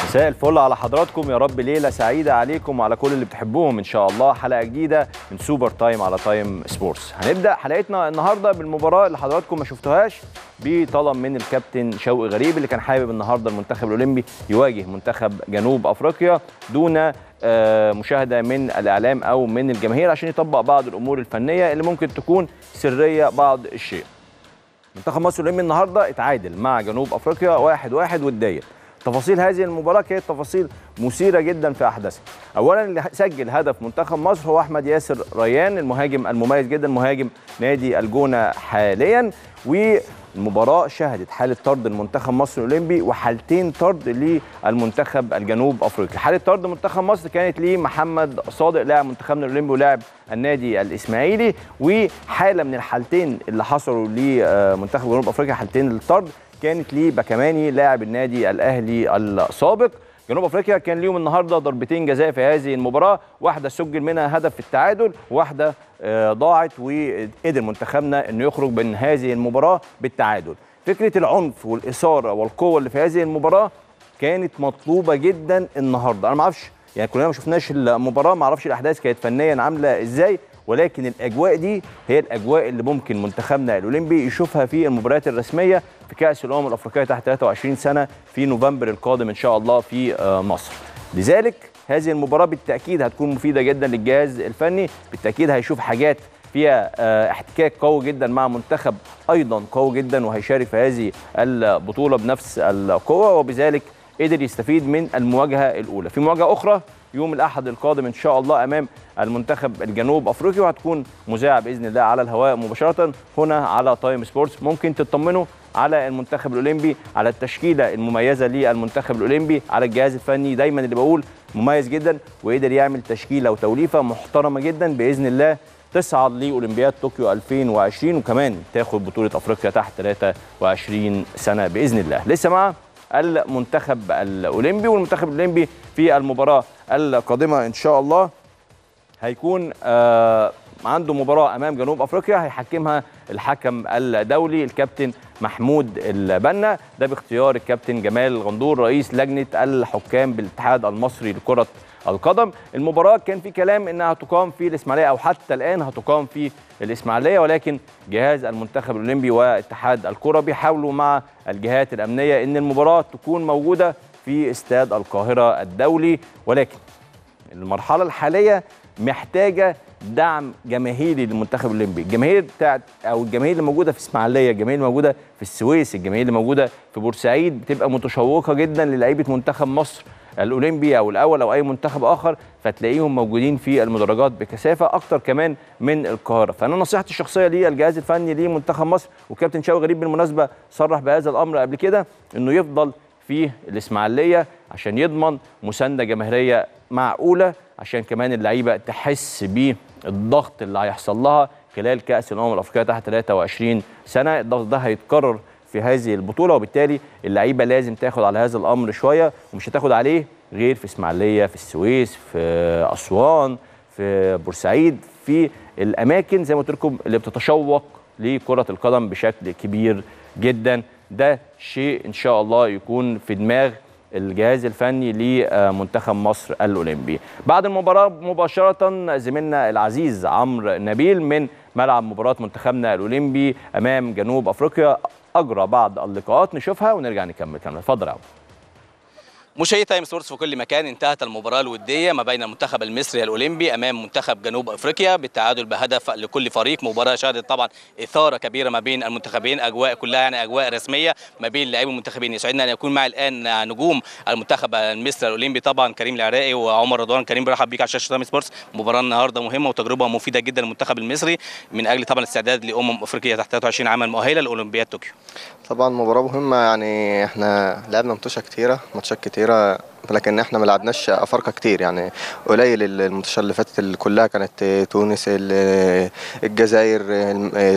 مساء الفل على حضراتكم يا رب ليله سعيده عليكم وعلى كل اللي بتحبوهم ان شاء الله حلقه جديده من سوبر تايم على تايم سبورتس هنبدا حلقتنا النهارده بالمباراه اللي حضراتكم ما شفتوهاش بطلب من الكابتن شوقي غريب اللي كان حابب النهارده المنتخب الاولمبي يواجه منتخب جنوب افريقيا دون آه، مشاهده من الاعلام او من الجماهير عشان يطبق بعض الامور الفنيه اللي ممكن تكون سريه بعض الشيء منتخب مصر الاولمبي النهارده اتعادل مع جنوب افريقيا واحد واحد وديا تفاصيل هذه المباراه كانت تفاصيل مثيره جدا في احداثها اولا اللي سجل هدف منتخب مصر هو احمد ياسر ريان المهاجم المميز جدا مهاجم نادي الجونه حاليا والمباراه شهدت حاله طرد المنتخب مصر الاولمبي وحالتين طرد للمنتخب الجنوب افريقي حاله طرد منتخب مصر كانت لمحمد صادق لاعب منتخبنا الاولمبي ولاعب النادي الاسماعيلي وحاله من الحالتين اللي حصلوا لمنتخب جنوب افريقيا حالتين الطرد كانت لبكماني لاعب النادي الاهلي السابق جنوب افريقيا كان ليهم النهارده ضربتين جزاء في هذه المباراه واحده سجل منها هدف في التعادل واحده آه، ضاعت وقدر منتخبنا انه يخرج من هذه المباراه بالتعادل فكره العنف والاثاره والقوه اللي في هذه المباراه كانت مطلوبه جدا النهارده انا ما اعرفش يعني كلنا ما شفناش المباراه ما اعرفش الاحداث كانت فنيا عامله ازاي ولكن الاجواء دي هي الاجواء اللي ممكن منتخبنا الاولمبي يشوفها في المباريات الرسميه في كاس الامم الافريقيه تحت 23 سنه في نوفمبر القادم ان شاء الله في آه، مصر لذلك هذه المباراه بالتاكيد هتكون مفيده جدا للجهاز الفني بالتاكيد هيشوف حاجات فيها آه، احتكاك قوي جدا مع منتخب ايضا قوي جدا وهيشارك في هذه البطوله بنفس القوه وبذلك قدر يستفيد من المواجهه الاولى في مواجهه اخرى يوم الاحد القادم ان شاء الله امام المنتخب الجنوب افريقي وهتكون مذاعه باذن الله على الهواء مباشره هنا على تايم سبورتس ممكن تطمنوا على المنتخب الاولمبي على التشكيله المميزه للمنتخب الاولمبي على الجهاز الفني دايما اللي بقول مميز جدا وقدر يعمل تشكيله وتوليفه محترمه جدا باذن الله تصعد لاولمبياد طوكيو 2020 وكمان تاخد بطوله افريقيا تحت 23 سنه باذن الله لسه مع المنتخب الاولمبي والمنتخب الاولمبي في المباراه القادمه ان شاء الله هيكون آه عنده مباراه امام جنوب افريقيا هيحكمها الحكم الدولي الكابتن محمود البنا ده باختيار الكابتن جمال غندور رئيس لجنه الحكام بالاتحاد المصري لكره القدم المباراه كان في كلام انها هتقام في الاسماعيليه او حتى الان هتقام في الاسماعيليه ولكن جهاز المنتخب الاولمبي واتحاد الكره بيحاولوا مع الجهات الامنيه ان المباراه تكون موجوده في استاد القاهره الدولي ولكن المرحله الحاليه محتاجه دعم جماهيري للمنتخب الاولمبي الجماهير بتاعت او الجماهير اللي موجوده في اسماعيليه الجماهير اللي موجوده في السويس الجماهير اللي موجوده في بورسعيد بتبقى متشوقه جدا للعيبه منتخب مصر الاولمبي او الاول او اي منتخب اخر فتلاقيهم موجودين في المدرجات بكثافه اكتر كمان من القاهره فانا نصيحتي الشخصيه للجهاز الفني لمنتخب مصر وكابتن شوقي غريب بالمناسبه صرح بهذا الامر قبل كده انه يفضل في الاسماعيليه عشان يضمن مسانده جماهيريه معقوله عشان كمان اللعيبه تحس بالضغط اللي هيحصل لها خلال كاس الامم الافريقيه تحت 23 سنه الضغط ده هيتكرر في هذه البطوله وبالتالي اللعيبه لازم تاخد على هذا الامر شويه ومش هتاخد عليه غير في اسماعيليه في السويس في اسوان في بورسعيد في الاماكن زي ما قلت لكم اللي بتتشوق لكره القدم بشكل كبير جدا ده شيء ان شاء الله يكون في دماغ الجهاز الفني لمنتخب مصر الاولمبي بعد المباراه مباشره زميلنا العزيز عمرو نبيل من ملعب مباراه منتخبنا الاولمبي امام جنوب افريقيا اجرى بعض اللقاءات نشوفها ونرجع نكمل كلامنا اتفضل يا عمرو مشاهدي تايم سبورتس في كل مكان انتهت المباراة الودية ما بين المنتخب المصري الأولمبي أمام منتخب جنوب أفريقيا بالتعادل بهدف لكل فريق مباراة شهدت طبعا إثارة كبيرة ما بين المنتخبين أجواء كلها يعني أجواء رسمية ما بين لاعبي المنتخبين يسعدنا أن يكون معي الآن نجوم المنتخب المصري الأولمبي طبعا كريم العراقي وعمر رضوان كريم برحب بيك على شاشة تايم سبورتس مباراة النهاردة مهمة وتجربة مفيدة جدا للمنتخب المصري من أجل طبعا الاستعداد لأمم أفريقيا تحت 23 عاما مؤهلة لأولمبياد طوكيو طبعا مباراة مهمة يعني احنا لعبنا ماتشات كتيرة ماتشات كتيرة لكن احنا ما لعبناش افارقه كتير يعني قليل الماتشات اللي فاتت اللي كلها كانت تونس ال- الجزائر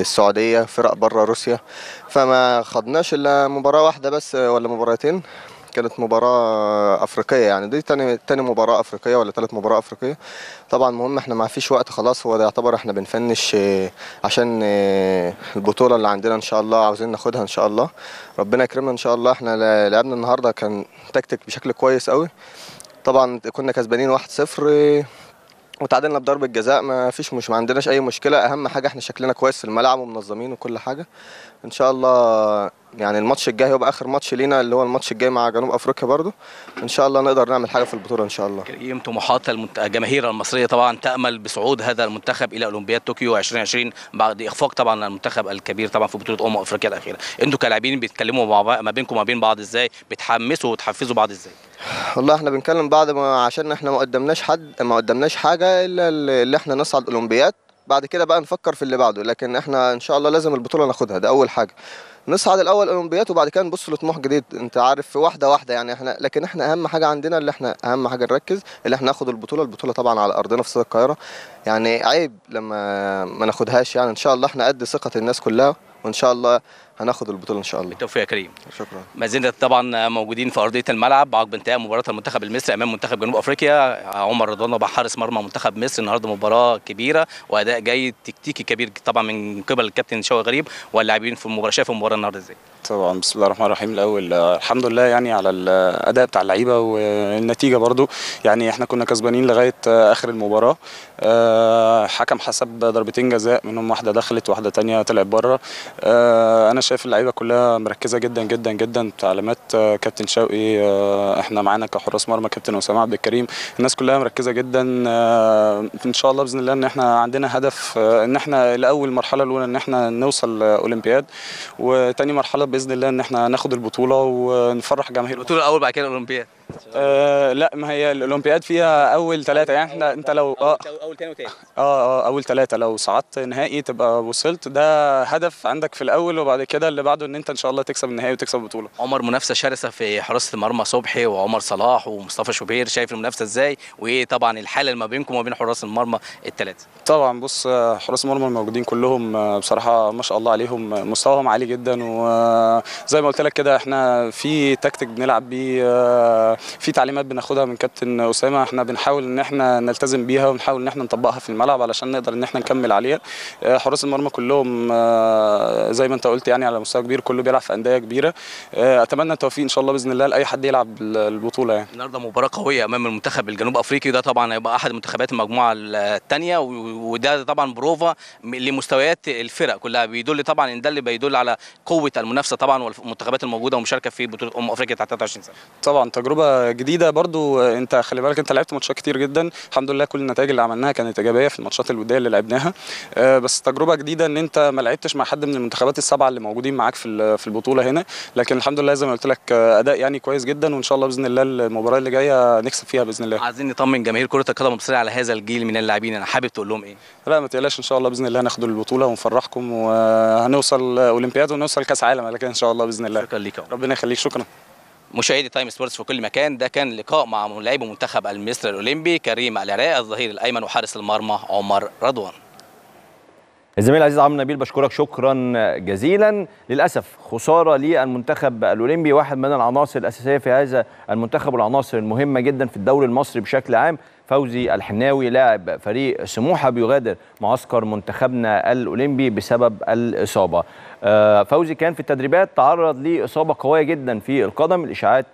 السعوديه فرق بره روسيا فما خدناش الا مباراه واحده بس ولا مباراتين كانت مباراه افريقيه يعني دي تاني تاني مباراه افريقيه ولا ثالث مباراه افريقيه طبعا مهم احنا ما فيش وقت خلاص هو ده يعتبر احنا بنفنش آه، عشان آه، البطوله اللي عندنا ان شاء الله عاوزين ناخدها ان شاء الله ربنا يكرمنا ان شاء الله احنا ل- لعبنا النهارده كان تكتيك بشكل كويس قوي طبعا كنا كسبانين 1-0 آه، وتعادلنا بضربة جزاء ما فيش مش ما عندناش اي مشكله اهم حاجه احنا شكلنا كويس في الملعب ومنظمين وكل حاجه ان شاء الله يعني الماتش الجاي هيبقى اخر ماتش لينا اللي هو الماتش الجاي مع جنوب افريقيا برضو ان شاء الله نقدر نعمل حاجه في البطوله ان شاء الله كريم طموحات المنت- الجماهير المصريه طبعا تامل بصعود هذا المنتخب الى اولمبياد طوكيو 2020 بعد اخفاق طبعا المنتخب الكبير طبعا في بطوله امم افريقيا الاخيره انتوا كلاعبين بتتكلموا مع بعض- ما بينكم وما بين بعض ازاي بتحمسوا وتحفزوا بعض ازاي والله احنا بنتكلم بعد ما عشان احنا ما قدمناش حد ما قدمناش حاجه الا اللي احنا نصعد اولمبياد بعد كده بقى نفكر في اللي بعده لكن احنا ان شاء الله لازم البطوله ناخدها ده اول حاجه نصعد الاول اولمبياد وبعد كده نبص لطموح جديد انت عارف في واحده واحده يعني احنا لكن احنا اهم حاجه عندنا اللي احنا اهم حاجه نركز اللي احنا ناخد البطوله البطوله طبعا على ارضنا في استاد القاهره يعني عيب لما ما ناخدهاش يعني ان شاء الله احنا قد ثقه الناس كلها وان شاء الله هناخد البطوله ان شاء الله بالتوفيق يا كريم شكرا ما زلنا طبعا موجودين في ارضيه الملعب عقب انتهاء مباراه المنتخب المصري امام منتخب جنوب افريقيا عمر رضوان وبع حارس مرمى منتخب مصر النهارده مباراه كبيره واداء جيد تكتيكي كبير طبعا من قبل الكابتن شوقي غريب واللاعبين في المباراه شايف المباراه النهارده ازاي طبعا بسم الله الرحمن الرحيم الاول آه، الحمد لله يعني على الاداء بتاع اللعيبه والنتيجه برضو يعني احنا كنا كسبانين لغايه آه، اخر المباراه آه، حكم حسب ضربتين جزاء منهم واحده دخلت واحده تانية طلعت بره آه، انا شايف اللعيبه كلها مركزه جدا جدا جدا تعليمات آه، كابتن شوقي آه، احنا معانا كحراس مرمى كابتن اسامه عبد الكريم الناس كلها مركزه جدا آه، ان شاء الله باذن الله ان احنا عندنا هدف آه، ان احنا لاول مرحله الاولى ان احنا نوصل آه، اولمبياد وتاني مرحله باذن الله ان احنا ناخد البطوله ونفرح جماهير البطوله الاول بعد كده الاولمبياد آه لا ما هي الاولمبياد فيها اول ثلاثه يعني احنا انت لو اه اول تاني وتالت اه اه اول ثلاثه لو صعدت نهائي تبقى وصلت ده هدف عندك في الاول وبعد كده اللي بعده ان انت ان شاء الله تكسب النهائي وتكسب البطوله عمر منافسه شرسه في حراسه المرمى صبحي وعمر صلاح ومصطفى شوبير شايف المنافسه ازاي وايه طبعا الحاله اللي ما بينكم وما بين حراس المرمى الثلاثه طبعا بص آه، حراس المرمى الموجودين كلهم آه، بصراحه ما شاء الله عليهم آه، مستواهم عالي جدا وزي ما قلت لك كده احنا في تكتيك بنلعب بيه آه، في تعليمات بناخدها من كابتن اسامه احنا بنحاول ان احنا نلتزم بيها ونحاول ان احنا نطبقها في الملعب علشان نقدر ان احنا نكمل عليها آه، حراس المرمى كلهم آه، زي ما انت قلت يعني على مستوى كبير كله بيلعب في انديه كبيره آه، اتمنى التوفيق ان شاء الله باذن الله لاي حد يلعب البطوله يعني النهارده مباراه قويه امام المنتخب الجنوب افريقي ده طبعا هيبقى احد منتخبات المجموعه الثانيه وده طبعا بروفا م- لمستويات الفرق كلها بيدل طبعا ان ده اللي بيدل على قوه المنافسه طبعا والمنتخبات الموجوده ومشاركه في بطوله امم افريقيا تحت 23 سنه طبعا تجربه جديده برضو آه، انت خلي بالك انت لعبت ماتشات كتير جدا الحمد لله كل النتائج اللي عملناها كانت ايجابيه في الماتشات الوديه اللي لعبناها آه، بس تجربه جديده ان انت ما لعبتش مع حد من المنتخبات السبعه اللي موجودين معاك في ال- في البطوله هنا لكن الحمد لله زي ما قلت لك آه، اداء يعني كويس جدا وان شاء الله باذن الله المباراه اللي جايه نكسب فيها باذن الله عايزين نطمن جماهير كره القدم المصريه على هذا الجيل من اللاعبين انا حابب تقول لهم ايه لا ما تقلقش ان شاء الله باذن الله ناخد البطوله ونفرحكم وهنوصل اولمبياد ونوصل كاس عالم لكن ان شاء الله باذن الله شكرا ليك يا عمر. ربنا يخليك شكرا مشاهدي تايم سبورتس في كل مكان ده كان لقاء مع لاعب منتخب المصري الاولمبي كريم العراق الظهير الايمن وحارس المرمى عمر رضوان الزميل العزيز عمرو نبيل بشكرك شكرا جزيلا للاسف خساره للمنتخب الاولمبي واحد من العناصر الاساسيه في هذا المنتخب والعناصر المهمه جدا في الدوري المصري بشكل عام فوزي الحناوي لاعب فريق سموحه بيغادر معسكر منتخبنا الاولمبي بسبب الاصابه آه، فوزي كان في التدريبات تعرض لاصابه قويه جدا في القدم الاشاعات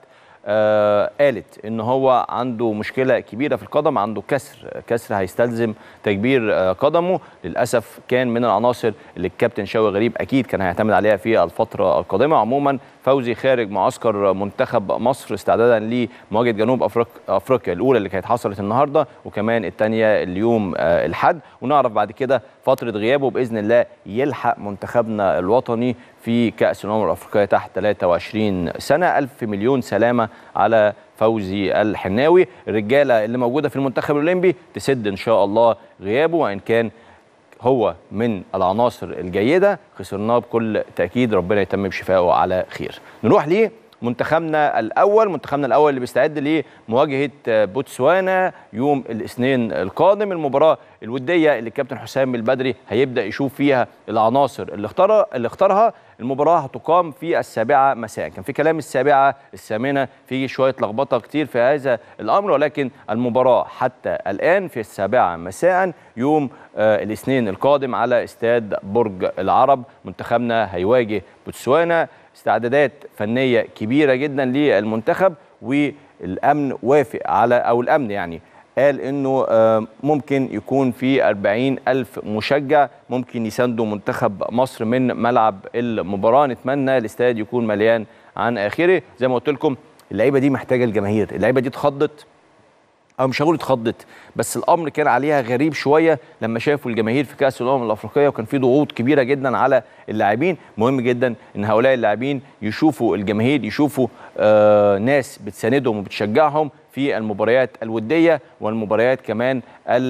آه قالت ان هو عنده مشكله كبيره في القدم عنده كسر كسر هيستلزم تكبير آه قدمه للاسف كان من العناصر اللي الكابتن شوقي غريب اكيد كان هيعتمد عليها في الفتره القادمه عموما فوزي خارج معسكر منتخب مصر استعدادا لمواجهه جنوب أفريق افريقيا الاولى اللي كانت حصلت النهارده وكمان الثانيه اليوم آه الحد ونعرف بعد كده فتره غيابه باذن الله يلحق منتخبنا الوطني في كاس الامم الافريقيه تحت 23 سنه الف مليون سلامه على فوزي الحناوي الرجاله اللي موجوده في المنتخب الاولمبي تسد ان شاء الله غيابه وان كان هو من العناصر الجيده خسرناه بكل تاكيد ربنا يتم بشفائه على خير نروح ليه منتخبنا الاول منتخبنا الاول اللي بيستعد لمواجهه بوتسوانا يوم الاثنين القادم المباراه الوديه اللي الكابتن حسام البدري هيبدا يشوف فيها العناصر اللي اختارها اللي اختارها المباراه هتقام في السابعه مساء كان في كلام السابعه الثامنه في شويه لخبطه كتير في هذا الامر ولكن المباراه حتى الان في السابعه مساء يوم آه الاثنين القادم على استاد برج العرب منتخبنا هيواجه بوتسوانا استعدادات فنيه كبيره جدا للمنتخب والامن وافق على او الامن يعني قال انه آه، ممكن يكون في 40 الف مشجع ممكن يساندوا منتخب مصر من ملعب المباراه نتمنى الاستاد يكون مليان عن اخره زي ما قلت لكم اللعيبه دي محتاجه الجماهير اللعيبه دي اتخضت او مش هقول اتخضت بس الامر كان عليها غريب شويه لما شافوا الجماهير في كاس الامم الافريقيه وكان في ضغوط كبيره جدا على اللاعبين مهم جدا ان هؤلاء اللاعبين يشوفوا الجماهير يشوفوا آه ناس بتساندهم وبتشجعهم في المباريات الوديه والمباريات كمان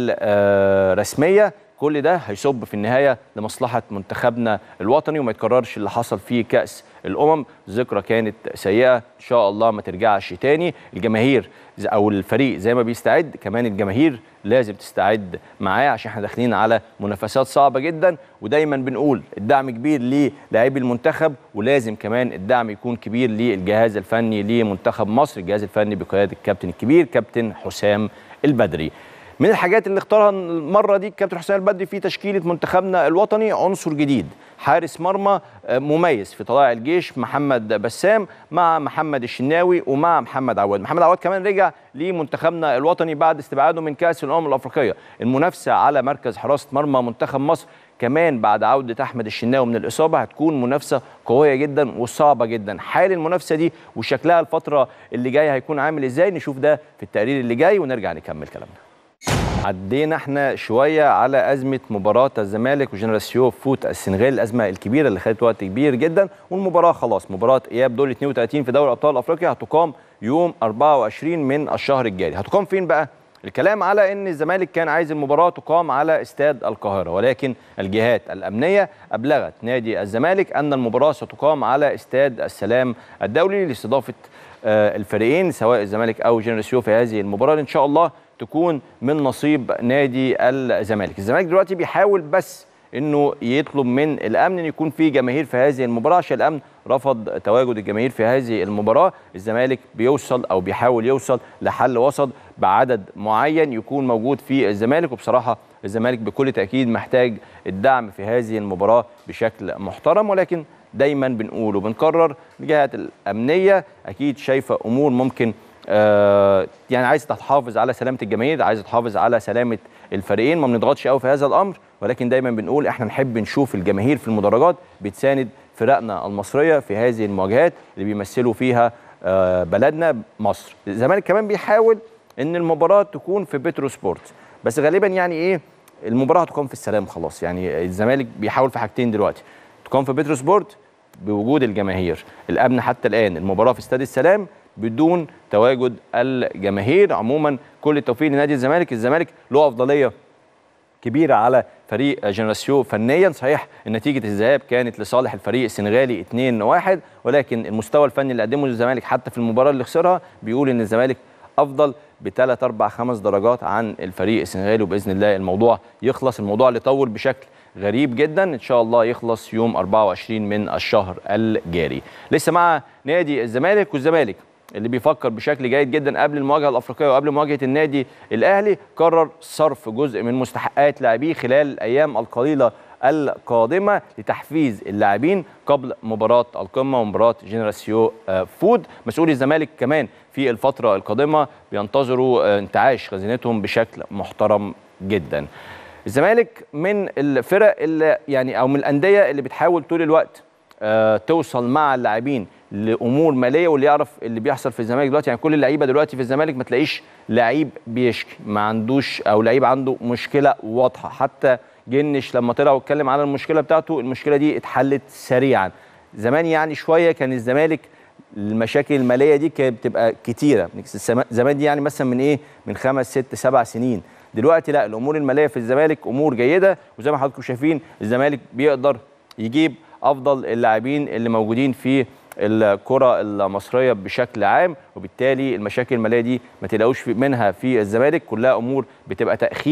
الرسميه كل ده هيصب في النهايه لمصلحه منتخبنا الوطني وما يتكررش اللي حصل في كاس الامم ذكرى كانت سيئه ان شاء الله ما ترجعش تاني الجماهير ز- او الفريق زي ما بيستعد كمان الجماهير لازم تستعد معاه عشان احنا داخلين على منافسات صعبه جدا ودايما بنقول الدعم كبير للاعبي المنتخب ولازم كمان الدعم يكون كبير للجهاز الفني لمنتخب مصر الجهاز الفني بقياده الكابتن الكبير كابتن حسام البدري من الحاجات اللي اختارها المره دي الكابتن حسام البدري في تشكيله منتخبنا الوطني عنصر جديد حارس مرمى آه، مميز في طلائع الجيش محمد بسام مع محمد الشناوي ومع محمد عواد محمد عواد كمان رجع لمنتخبنا الوطني بعد استبعاده من كاس الامم الافريقيه المنافسه على مركز حراسه مرمى منتخب مصر كمان بعد عودة أحمد الشناوي من الإصابة هتكون منافسة قوية جدا وصعبة جدا حال المنافسة دي وشكلها الفترة اللي جاية هيكون عامل إزاي نشوف ده في التقرير اللي جاي ونرجع نكمل كلامنا عدينا احنا شويه على ازمه مباراه الزمالك وجنراسيو فوت السنغال الازمه الكبيره اللي خدت وقت كبير جدا والمباراه خلاص مباراه اياب دور 32 في دوري ابطال افريقيا هتقام يوم 24 من الشهر الجاري هتقام فين بقى الكلام على ان الزمالك كان عايز المباراه تقام على استاد القاهره ولكن الجهات الامنيه ابلغت نادي الزمالك ان المباراه ستقام على استاد السلام الدولي لاستضافه آه، الفريقين سواء الزمالك او جنراسيو في هذه المباراه ان شاء الله تكون من نصيب نادي الزمالك الزمالك دلوقتي بيحاول بس انه يطلب من الامن ان يكون في جماهير في هذه المباراه عشان الامن رفض تواجد الجماهير في هذه المباراه الزمالك بيوصل او بيحاول يوصل لحل وسط بعدد معين يكون موجود في الزمالك وبصراحه الزمالك بكل تاكيد محتاج الدعم في هذه المباراه بشكل محترم ولكن دايما بنقول وبنكرر الجهات الامنيه اكيد شايفه امور ممكن آه، يعني عايز تحافظ على سلامه الجماهير عايز تحافظ على سلامه الفريقين ما بنضغطش قوي في هذا الامر ولكن دايما بنقول احنا نحب نشوف الجماهير في المدرجات بتساند فرقنا المصريه في هذه المواجهات اللي بيمثلوا فيها آه، بلدنا مصر الزمالك كمان بيحاول ان المباراه تكون في بترو سبورت بس غالبا يعني ايه المباراه هتقام في السلام خلاص يعني الزمالك بيحاول في حاجتين دلوقتي تقام في بترو سبورت بوجود الجماهير الامن حتى الان المباراه في استاد السلام بدون تواجد الجماهير عموما كل التوفيق لنادي الزمالك الزمالك له افضليه كبيره على فريق جنراسيو فنيا صحيح نتيجه الذهاب كانت لصالح الفريق السنغالي 2-1 ولكن المستوى الفني اللي قدمه الزمالك حتى في المباراه اللي خسرها بيقول ان الزمالك افضل بثلاث اربع خمس درجات عن الفريق السنغالي وباذن الله الموضوع يخلص الموضوع اللي طول بشكل غريب جدا ان شاء الله يخلص يوم 24 من الشهر الجاري لسه مع نادي الزمالك والزمالك اللي بيفكر بشكل جيد جدا قبل المواجهه الافريقيه وقبل مواجهه النادي الاهلي قرر صرف جزء من مستحقات لاعبيه خلال الايام القليله القادمه لتحفيز اللاعبين قبل مباراه القمه ومباراه جنراسيو آه، فود مسؤولي الزمالك كمان في الفتره القادمه بينتظروا آه، انتعاش خزينتهم بشكل محترم جدا الزمالك من الفرق اللي يعني او من الانديه اللي بتحاول طول الوقت آه، توصل مع اللاعبين لامور ماليه واللي يعرف اللي بيحصل في الزمالك دلوقتي يعني كل اللعيبه دلوقتي في الزمالك ما تلاقيش لعيب بيشكي ما عندوش او لعيب عنده مشكله واضحه حتى جنش لما طلع واتكلم على المشكله بتاعته المشكله دي اتحلت سريعا زمان يعني شويه كان الزمالك المشاكل الماليه دي كانت بتبقى كتيره السما- زمان دي يعني مثلا من ايه من خمس ست سبع سنين دلوقتي لا الامور الماليه في الزمالك امور جيده وزي ما حضراتكم شايفين الزمالك بيقدر يجيب افضل اللاعبين اللي موجودين في الكره المصريه بشكل عام وبالتالي المشاكل الماليه دي ما تلاقوش في- منها في الزمالك كلها امور بتبقى تاخير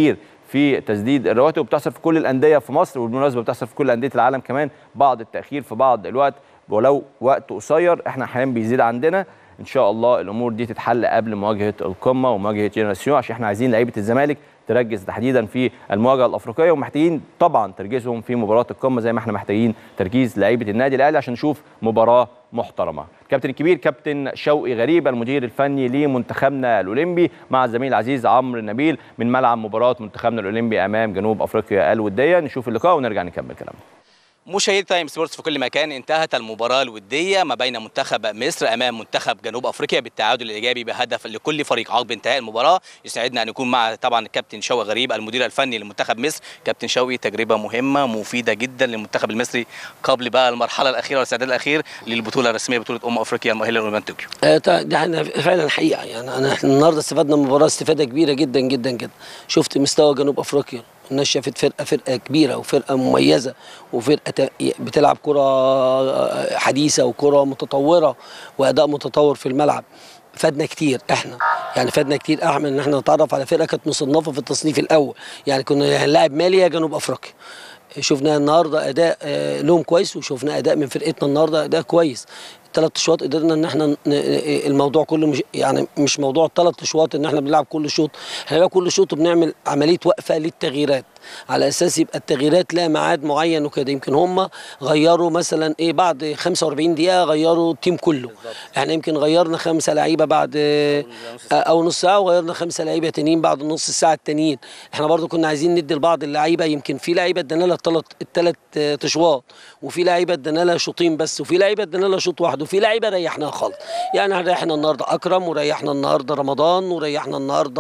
في تسديد الرواتب وبتحصل في كل الانديه في مصر وبالمناسبه بتحصل في كل انديه العالم كمان بعض التاخير في بعض الوقت ولو وقت قصير احنا احيانا بيزيد عندنا ان شاء الله الامور دي تتحل قبل مواجهه القمه ومواجهه جينيراسيون عشان احنا عايزين لعيبه الزمالك تركز تحديدا في المواجهه الافريقيه ومحتاجين طبعا تركيزهم في مباراه القمه زي ما احنا محتاجين تركيز لعيبه النادي الاهلي عشان نشوف مباراه محترمه. كابتن الكبير كابتن شوقي غريب المدير الفني لمنتخبنا الاولمبي مع الزميل العزيز عمرو نبيل من ملعب مباراه منتخبنا الاولمبي امام جنوب افريقيا الوديه نشوف اللقاء ونرجع نكمل كلامنا. مشاهدي تايم سبورتس في كل مكان انتهت المباراة الودية ما بين منتخب مصر أمام منتخب جنوب أفريقيا بالتعادل الإيجابي بهدف لكل فريق عقب انتهاء المباراة يسعدنا أن يكون مع طبعا الكابتن شوقي غريب المدير الفني لمنتخب مصر كابتن شوقي تجربة مهمة مفيدة جدا للمنتخب المصري قبل بقى المرحلة الأخيرة والاستعداد الأخير للبطولة الرسمية بطولة أمم أفريقيا المؤهلة لأولمبياد طوكيو آه، تا- ده احنا فعلا حقيقه يعني انا احنا النهارده استفدنا من المباراه استفاده كبيره جدا جدا جدا شفت مستوى جنوب افريقيا الناس شافت فرقه فرقه كبيره وفرقه مميزه وفرقه تا- بتلعب كره آه، حديثه وكره متطوره واداء متطور في الملعب فادنا كتير احنا يعني فادنا كتير احنا ان احنا نتعرف على فرقه كانت مصنفه في التصنيف الاول يعني كنا هنلاعب ماليا جنوب افريقيا شفنا النهارده اداء آه، لهم كويس وشفنا اداء من فرقتنا النهارده اداء كويس ثلاث اشواط قدرنا ان احنا ن- الموضوع كله مش يعني مش موضوع الثلاث اشواط ان احنا بنلعب كل شوط احنا بنلعب كل شوط وبنعمل عمليه وقفه للتغييرات على اساس يبقى التغييرات لها ميعاد معين وكده يمكن هم غيروا مثلا ايه بعد 45 دقيقه غيروا التيم كله احنا يمكن غيرنا خمسه لعيبه بعد آه، او نص ساعه وغيرنا خمسه لعيبه تانيين بعد نص ساعه التانيين احنا برضو كنا عايزين ندي لبعض اللعيبه يمكن في لعيبه ادينا لها الثلاث الثلاث اشواط وفي لعيبه ادينا لها شوطين بس وفي لعيبه ادينا لها شوط واحد وفي لعيبه ريحناها خالص يعني ريحنا النهارده اكرم وريحنا النهارده رمضان وريحنا النهارده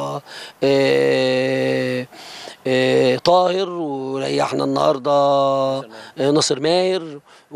آه آه طاهر وريحنا النهارده آه ناصر ماهر و-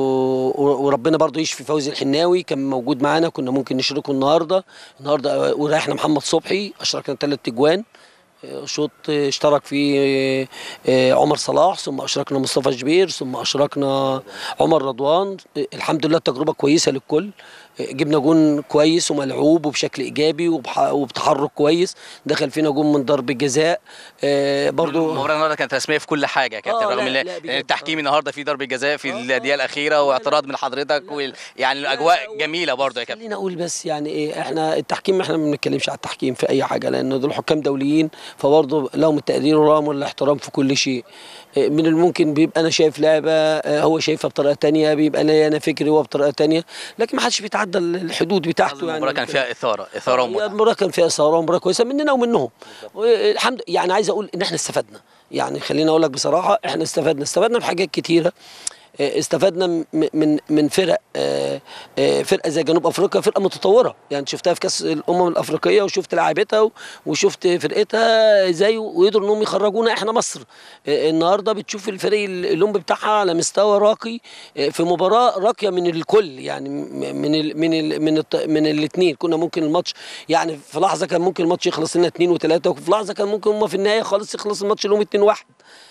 و- وربنا برضو يشفي فوزي الحناوي كان موجود معانا كنا ممكن نشركه النهارده النهارده آه، وريحنا محمد صبحي اشركنا ثلاث اجوان شوط اشترك فيه آه، عمر صلاح ثم اشركنا مصطفى جبير ثم اشركنا عمر رضوان الحمد لله التجربه كويسه للكل جبنا جون كويس وملعوب وبشكل ايجابي وبح- وبتحرك كويس دخل فينا جون من ضربه جزاء آه، برضو المباراة النهارده كانت رسمية في كل حاجة يا كابتن آه، رغم لا، ان لا، إن بجد، التحكيم آه. النهارده في ضربة جزاء في الدقيقة الأخيرة واعتراض من حضرتك وال... يعني الأجواء جميلة برضه يا كابتن خلينا اقول بس يعني ايه احنا التحكيم احنا ما بنتكلمش على التحكيم في اي حاجه لان دول حكام دوليين فبرضه لهم التقدير ولهم الاحترام في كل شيء إيه، من الممكن بيبقى انا شايف لعبه آه، هو شايفها بطريقه تانية بيبقى ليا انا فكري هو بطريقه تانية لكن ما حدش بيتعدى الحدود بتاعته يعني المباراة كان فيها إثارة إثارة ومتعة المباراه كان فيها اثاره ومباراه كويسه مننا ومنهم الحمد يعني عايز اقول ان احنا استفدنا يعني خليني اقول لك بصراحه احنا استفدنا استفدنا في حاجات كتيره آه، استفدنا م- من من فرق آه، آه، فرقه زي جنوب افريقيا فرقه متطوره يعني شفتها في كاس الامم الافريقيه وشفت لاعبتها و- وشفت فرقتها ازاي وقدروا انهم يخرجونا احنا مصر آه، النهارده بتشوف الفريق اللومب بتاعها على مستوى راقي آه، في مباراه راقيه من الكل يعني م- من ال من ال من الت- من الاثنين كنا ممكن الماتش يعني في لحظه كان ممكن الماتش يخلص لنا اثنين وثلاثه وفي لحظه كان ممكن هم في النهايه خالص يخلص الماتش لهم 2 1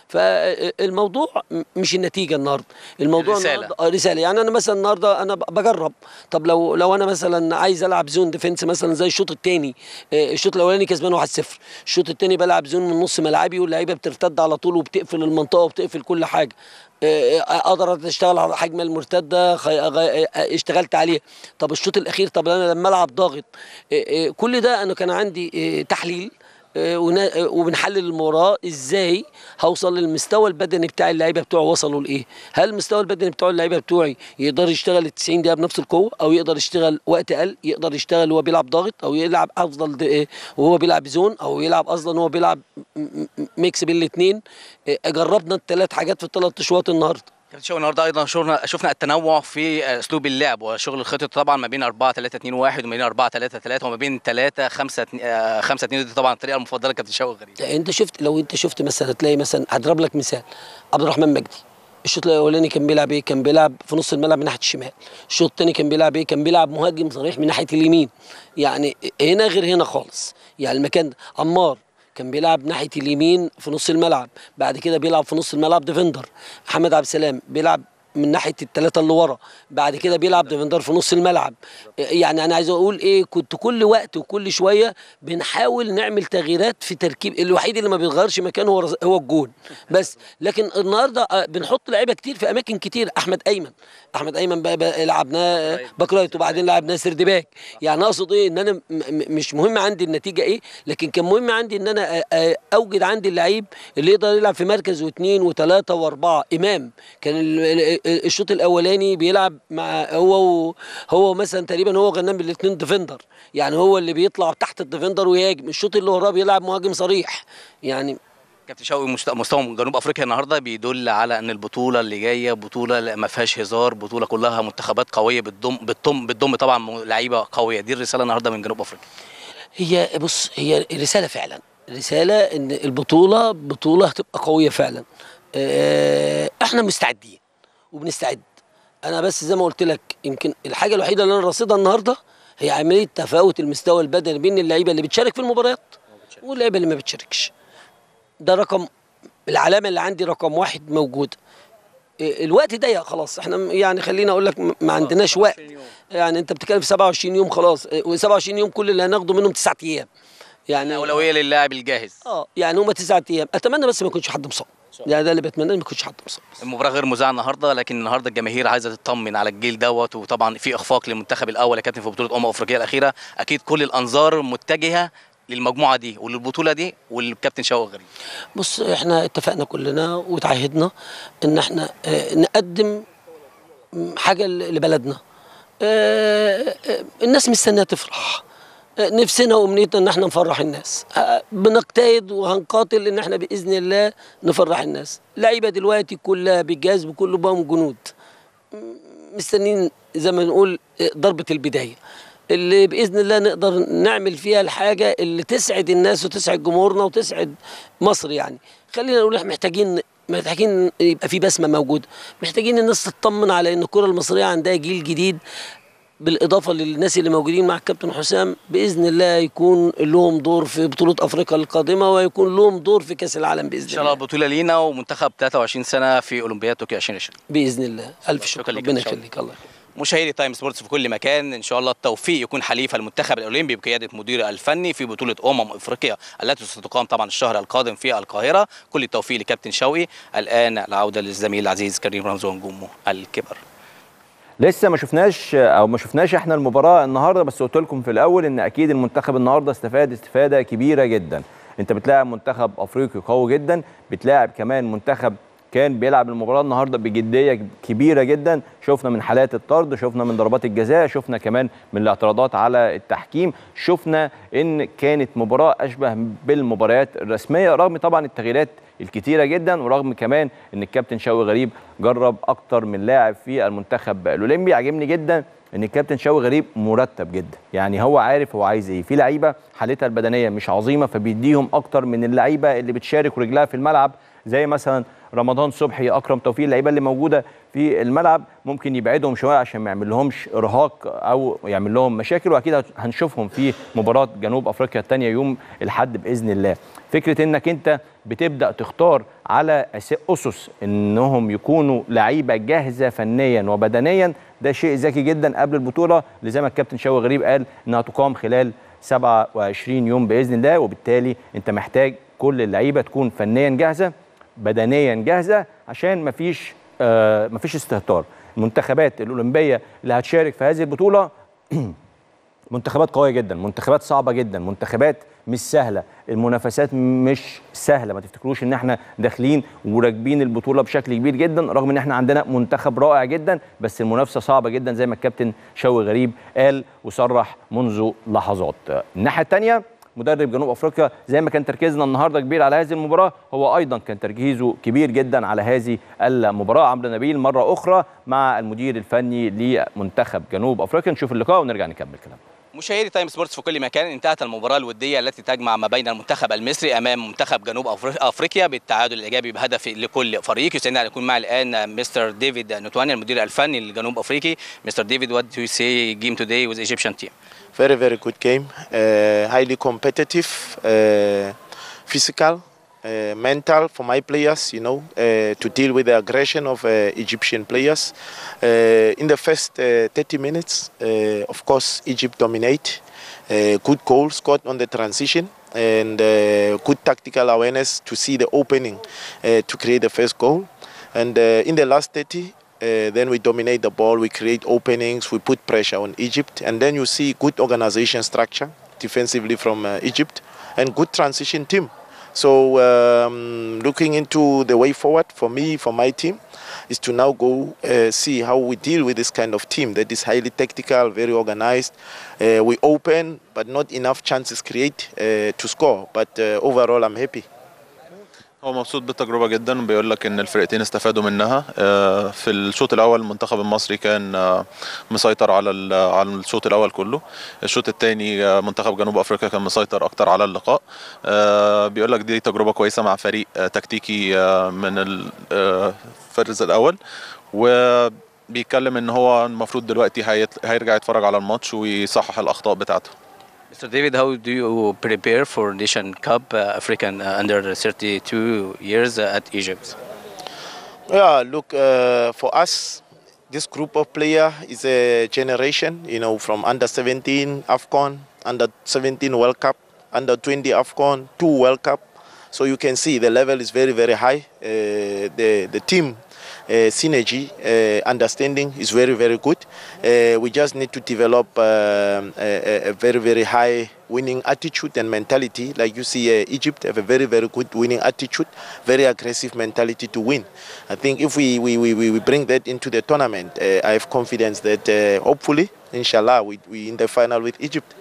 فالموضوع م- مش النتيجه النهارده الموضوع الرسالة. النهارده آه، رساله يعني انا مثلا النهارده انا ب- بجرب طب لو لو انا مثلا عايز العب زون ديفنس مثلا زي الشوط الثاني الشوط الاولاني كسبان 1-0 الشوط الثاني بلعب زون من نص ملعبي واللعيبه بترتد على طول وبتقفل المنطقه وبتقفل كل حاجه آه، اقدر اشتغل على حجم المرتده خي- غ- آه، اشتغلت عليها طب الشوط الاخير طب انا لما العب ضاغط آه، آه، كل ده انا كان عندي آه، تحليل آه، ونا- آه، وبنحلل المباراه ازاي هوصل للمستوى البدني بتاع اللعيبه بتوعي وصلوا لايه هل المستوى البدني بتوع اللعيبه بتوعي يقدر يشتغل ال 90 دقيقه بنفس القوه او يقدر يشتغل وقت اقل يقدر يشتغل وهو بيلعب ضاغط او يلعب افضل د- آه، وهو بيلعب زون او يلعب اصلا وهو بيلعب م- م- ميكس بين الاثنين جربنا الثلاث حاجات في الثلاث اشواط النهارده كابتن شوقي النهارده ايضا شفنا شفنا التنوع في اسلوب اللعب وشغل الخطط طبعا ما بين 4 3 2 1 وما بين 4 3 3 وما بين 3 5 5 2 دي طبعا الطريقه المفضله كابتن شوقي غريب انت شفت لو انت شفت مثلا تلاقي مثلا هضرب لك مثال عبد الرحمن مجدي الشوط الاولاني كان بيلعب ايه؟ كان بيلعب في نص الملعب من ناحيه الشمال، الشوط الثاني كان بيلعب ايه؟ كان بيلعب مهاجم صريح من ناحيه اليمين، يعني هنا غير هنا خالص، يعني المكان ده عمار كان بيلعب ناحيه اليمين في نص الملعب، بعد كده بيلعب في نص الملعب ديفندر، محمد عبد السلام بيلعب من ناحيه الثلاثه اللي ورا بعد كده بيلعب ديفندر في نص الملعب يعني انا عايز اقول ايه كنت كل وقت وكل شويه بنحاول نعمل تغييرات في تركيب الوحيد اللي ما بيتغيرش مكانه هو رز- هو الجون بس لكن النهارده آه، بنحط لعيبه كتير في اماكن كتير احمد ايمن احمد ايمن بقى, بقى لعبناه باك رايت وبعدين لعبناه سيرد باك يعني اقصد ايه ان انا م- م- مش مهم عندي النتيجه ايه لكن كان مهم عندي ان انا آه، آه، اوجد عندي اللعيب اللي يقدر يلعب في مركز واثنين وثلاثه واربعه امام كان ال- ال- ال- الشوط الاولاني بيلعب مع هو و- هو مثلا تقريبا هو غنام بالاثنين ديفندر يعني هو اللي بيطلع تحت الديفندر ويهاجم الشوط اللي وراه بيلعب مهاجم صريح يعني كابتن شوقي مست- مستوى جنوب افريقيا النهارده بيدل على ان البطوله اللي جايه بطوله لا- ما فيهاش هزار بطوله كلها منتخبات قويه بتضم بتضم بتضم طبعا م- لعيبه قويه دي الرساله النهارده من جنوب افريقيا هي بص هي رسالة فعلا رسالة ان البطولة بطولة هتبقى قوية فعلا آه، احنا مستعدين وبنستعد انا بس زي ما قلت لك يمكن الحاجة الوحيدة اللي انا راصدها النهاردة هي عملية تفاوت المستوى البدني بين اللعيبة اللي بتشارك في المباريات واللعيبة اللي ما بتشاركش ده رقم العلامة اللي عندي رقم واحد موجودة إيه، الوقت ضيق خلاص احنا م- يعني خليني اقول لك م- ما عندناش وقت يعني انت بتتكلم في 27 يوم خلاص و27 يوم كل اللي هناخده منهم تسعة ايام يعني اولويه للاعب الجاهز اه يعني هم تسعة ايام اتمنى بس ما يكونش حد مصاب يعني ده اللي بتمنى ما يكونش حد مصاب المباراه غير مذاعه النهارده لكن النهارده الجماهير عايزه تطمن على الجيل دوت وطبعا في اخفاق للمنتخب الاول يا كابتن في بطوله امم افريقيا الاخيره اكيد كل الانظار متجهه للمجموعه دي وللبطوله دي والكابتن شوقي غريب بص احنا اتفقنا كلنا وتعهدنا ان احنا اه نقدم حاجه ل- لبلدنا اه اه الناس مستنيه تفرح اه نفسنا وامنيتنا ان احنا نفرح الناس اه بنجتهد وهنقاتل ان احنا باذن الله نفرح الناس لعيبه دلوقتي كلها بالجهاز بكله بقوا جنود مستنيين زي ما نقول ضربة البداية اللي بإذن الله نقدر نعمل فيها الحاجة اللي تسعد الناس وتسعد جمهورنا وتسعد مصر يعني خلينا نقول احنا محتاجين محتاجين يبقى في بسمة موجودة محتاجين الناس تطمن على ان الكرة المصرية عندها جيل جديد بالإضافة للناس اللي موجودين مع الكابتن حسام بإذن الله يكون لهم دور في بطولة أفريقيا القادمة ويكون لهم دور في كأس العالم بإذن ان شاء الله الله البطوله لينا ومنتخب 23 سنه في اولمبياد طوكيو 2020 بإذن الله ألف شكر شكرا لك ربنا إن شاء الله. يخليك الله يخليك مشاهدي تايم سبورتس في كل مكان ان شاء الله التوفيق يكون حليف المنتخب الاولمبي بقياده مدير الفني في بطوله امم افريقيا التي ستقام طبعا الشهر القادم في القاهره كل التوفيق لكابتن شوقي الان العوده للزميل العزيز كريم رمزي ونجومه الكبر لسه ما شفناش او ما شفناش احنا المباراه النهارده بس قلت لكم في الاول ان اكيد المنتخب النهارده استفاد استفاده كبيره جدا انت بتلاعب منتخب افريقي قوي جدا بتلاعب كمان منتخب كان بيلعب المباراه النهارده بجديه كبيره جدا شفنا من حالات الطرد شفنا من ضربات الجزاء شفنا كمان من الاعتراضات على التحكيم شفنا ان كانت مباراه اشبه بالمباريات الرسميه رغم طبعا التغييرات الكتيره جدا ورغم كمان ان الكابتن شوقي غريب جرب اكتر من لاعب في المنتخب الاولمبي عجبني جدا ان الكابتن شوقي غريب مرتب جدا يعني هو عارف هو عايز ايه في لعيبه حالتها البدنيه مش عظيمه فبيديهم اكتر من اللعيبه اللي بتشارك ورجلها في الملعب زي مثلا رمضان صبحي اكرم توفيق اللعيبه اللي موجوده في الملعب ممكن يبعدهم شويه عشان ما يعمل لهمش ارهاق او يعمل لهم مشاكل واكيد هنشوفهم في مباراه جنوب افريقيا الثانيه يوم الاحد باذن الله فكره انك انت بتبدا تختار على أس- اسس انهم يكونوا لعيبه جاهزه فنيا وبدنيا ده شيء ذكي جدا قبل البطوله اللي زي ما الكابتن شوقي غريب قال انها تقام خلال 27 يوم باذن الله وبالتالي انت محتاج كل اللعيبه تكون فنيا جاهزه بدنيا جاهزه عشان مفيش آه مفيش استهتار المنتخبات الاولمبيه اللي هتشارك في هذه البطوله منتخبات قويه جدا منتخبات صعبه جدا منتخبات مش سهله المنافسات مش سهله ما تفتكروش ان احنا داخلين وراكبين البطوله بشكل كبير جدا رغم ان احنا عندنا منتخب رائع جدا بس المنافسه صعبه جدا زي ما الكابتن شوقي غريب قال وصرح منذ لحظات الناحيه الثانيه مدرب جنوب افريقيا زي ما كان تركيزنا النهارده كبير على هذه المباراه هو ايضا كان تركيزه كبير جدا على هذه المباراه عمرو نبيل مره اخرى مع المدير الفني لمنتخب جنوب افريقيا نشوف اللقاء ونرجع نكمل كلام مشاهدي تايم سبورتس في كل مكان انتهت المباراه الوديه التي تجمع ما بين المنتخب المصري امام منتخب جنوب أفري- افريقيا بالتعادل الايجابي بهدف لكل فريق يسعدنا ان يكون معي الان مستر ديفيد نتواني المدير الفني للجنوب افريقي مستر ديفيد what do you say game today with Egyptian team Very, very good game. Uh, highly competitive, uh, physical, uh, mental for my players, you know, uh, to deal with the aggression of uh, Egyptian players. Uh, in the first uh, 30 minutes, uh, of course, Egypt dominate. Uh, good goal scored on the transition and uh, good tactical awareness to see the opening uh, to create the first goal. And uh, in the last 30, uh, then we dominate the ball, we create openings, we put pressure on Egypt, and then you see good organization structure defensively from uh, Egypt and good transition team. So um, looking into the way forward for me, for my team, is to now go uh, see how we deal with this kind of team that is highly tactical, very organized. Uh, we open, but not enough chances create uh, to score. But uh, overall, I'm happy. هو مبسوط بالتجربة جدا بيقول لك ان الفرقتين استفادوا منها آه، في الشوط الاول المنتخب المصري كان آه، مسيطر على ال- على الشوط الاول كله الشوط الثاني منتخب جنوب افريقيا كان مسيطر اكتر على اللقاء آه، بيقول لك دي تجربة كويسة مع فريق آه، تكتيكي آه، من ال- آه، الفرز الاول وبيتكلم ان هو المفروض دلوقتي هيت- هيرجع يتفرج على الماتش ويصحح الاخطاء بتاعته Mr. David, how do you prepare for Nation Cup uh, African uh, under 32 years uh, at Egypt? Yeah, look, uh, for us, this group of player is a generation, you know, from under 17 AFCON, under 17 World Cup, under 20 AFCON, two World Cup. So you can see the level is very, very high. Uh, the, the team uh, synergy, uh, understanding is very, very good. Uh, we just need to develop um, a, a- a very, very high winning attitude and mentality. Like you see, uh, Egypt have a very, very good winning attitude, very aggressive mentality to win. I think if we, we, we, we bring that into the tournament, uh, I have confidence that uh, hopefully, inshallah, we, we in the final with Egypt.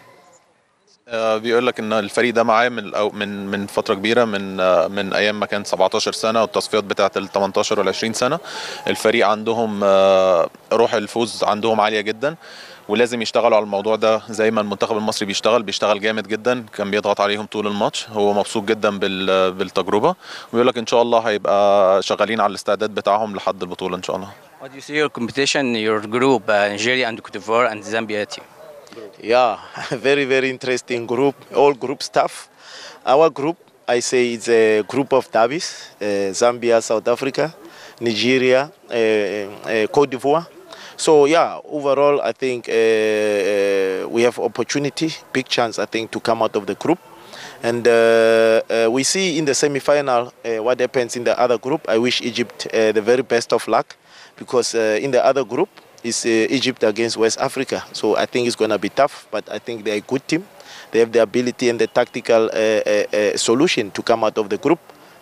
آه، بيقول لك ان الفريق ده معاه من الأو- من من فتره كبيره من آه، من ايام ما كان 17 سنه والتصفيات بتاعه ال 18 وال 20 سنه الفريق عندهم آه، روح الفوز عندهم عاليه جدا ولازم يشتغلوا على الموضوع ده زي ما المنتخب المصري بيشتغل بيشتغل جامد جدا كان بيضغط عليهم طول الماتش هو مبسوط جدا بال- بالتجربه ويقول لك ان شاء الله هيبقى شغالين على الاستعداد بتاعهم لحد البطوله ان شاء الله What do you see your competition, your group, uh, Nigeria and Cote d'Ivoire and Zambia team? Yeah, very, very interesting group, all group stuff. Our group, I say it's a group of derbies, uh, Zambia, South Africa, Nigeria, uh, uh, Cote d'Ivoire. So yeah, overall, I think uh, uh, we have opportunity, big chance, I think, to come out of the group. And uh, uh, we see in the semi-final uh, what happens in the other group. I wish Egypt uh, the very best of luck because uh, in the other group is uh, Egypt against West Africa. So I think it's going to be tough, but I think they're a good team. They have the ability and the tactical uh, uh, uh, solution to come out of the group.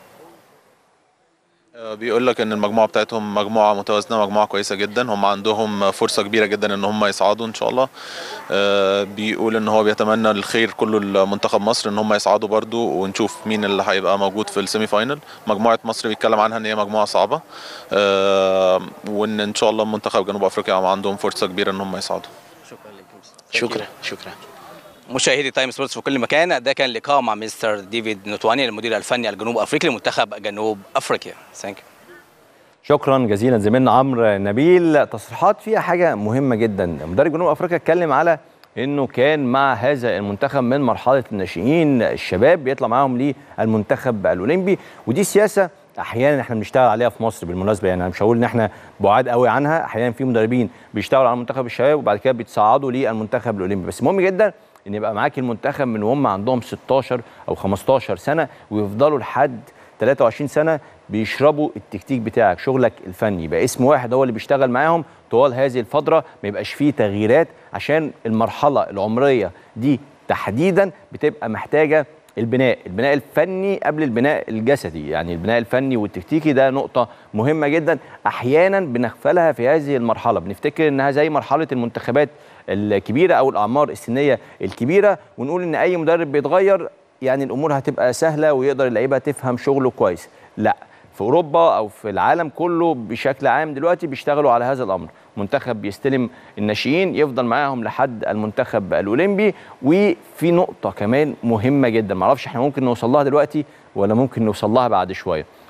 آه، بيقول لك ان المجموعه بتاعتهم مجموعه متوازنه مجموعه كويسه جدا هم عندهم فرصه كبيره جدا ان هم يصعدوا ان شاء الله آه، بيقول ان هو بيتمنى الخير كله لمنتخب مصر ان هم يصعدوا برضو ونشوف مين اللي هيبقى موجود في السيمي فاينل مجموعه مصر بيتكلم عنها ان هي مجموعه صعبه آه، وان ان شاء الله منتخب جنوب افريقيا عندهم فرصه كبيره ان هم يصعدوا شكرا شكرا مشاهدي تايم سبورتس في كل مكان ده كان لقاء مع مستر ديفيد نوتواني المدير الفني الجنوب افريقي لمنتخب جنوب افريقيا ثانك يو شكرا جزيلا زميلنا عمرو نبيل تصريحات فيها حاجه مهمه جدا مدرب جنوب افريقيا اتكلم على انه كان مع هذا المنتخب من مرحله الناشئين الشباب بيطلع معاهم للمنتخب الاولمبي ودي سياسه احيانا احنا بنشتغل عليها في مصر بالمناسبه يعني انا مش هقول ان احنا بعاد قوي عنها احيانا في مدربين بيشتغلوا على منتخب الشباب وبعد كده بيتصعدوا للمنتخب الاولمبي بس مهم جدا ان يبقى معاك المنتخب من وهم عندهم 16 او 15 سنه ويفضلوا لحد 23 سنه بيشربوا التكتيك بتاعك شغلك الفني يبقى اسم واحد هو اللي بيشتغل معاهم طوال هذه الفتره ما يبقاش فيه تغييرات عشان المرحله العمريه دي تحديدا بتبقى محتاجه البناء البناء الفني قبل البناء الجسدي يعني البناء الفني والتكتيكي ده نقطة مهمة جدا أحيانا بنغفلها في هذه المرحلة بنفتكر إنها زي مرحلة المنتخبات الكبيرة أو الأعمار السنية الكبيرة ونقول إن أي مدرب بيتغير يعني الأمور هتبقى سهلة ويقدر اللعيبة تفهم شغله كويس لا في اوروبا او في العالم كله بشكل عام دلوقتي بيشتغلوا على هذا الامر منتخب بيستلم الناشئين يفضل معاهم لحد المنتخب الاولمبي وفي نقطه كمان مهمه جدا معرفش احنا ممكن نوصل لها دلوقتي ولا ممكن نوصل لها بعد شويه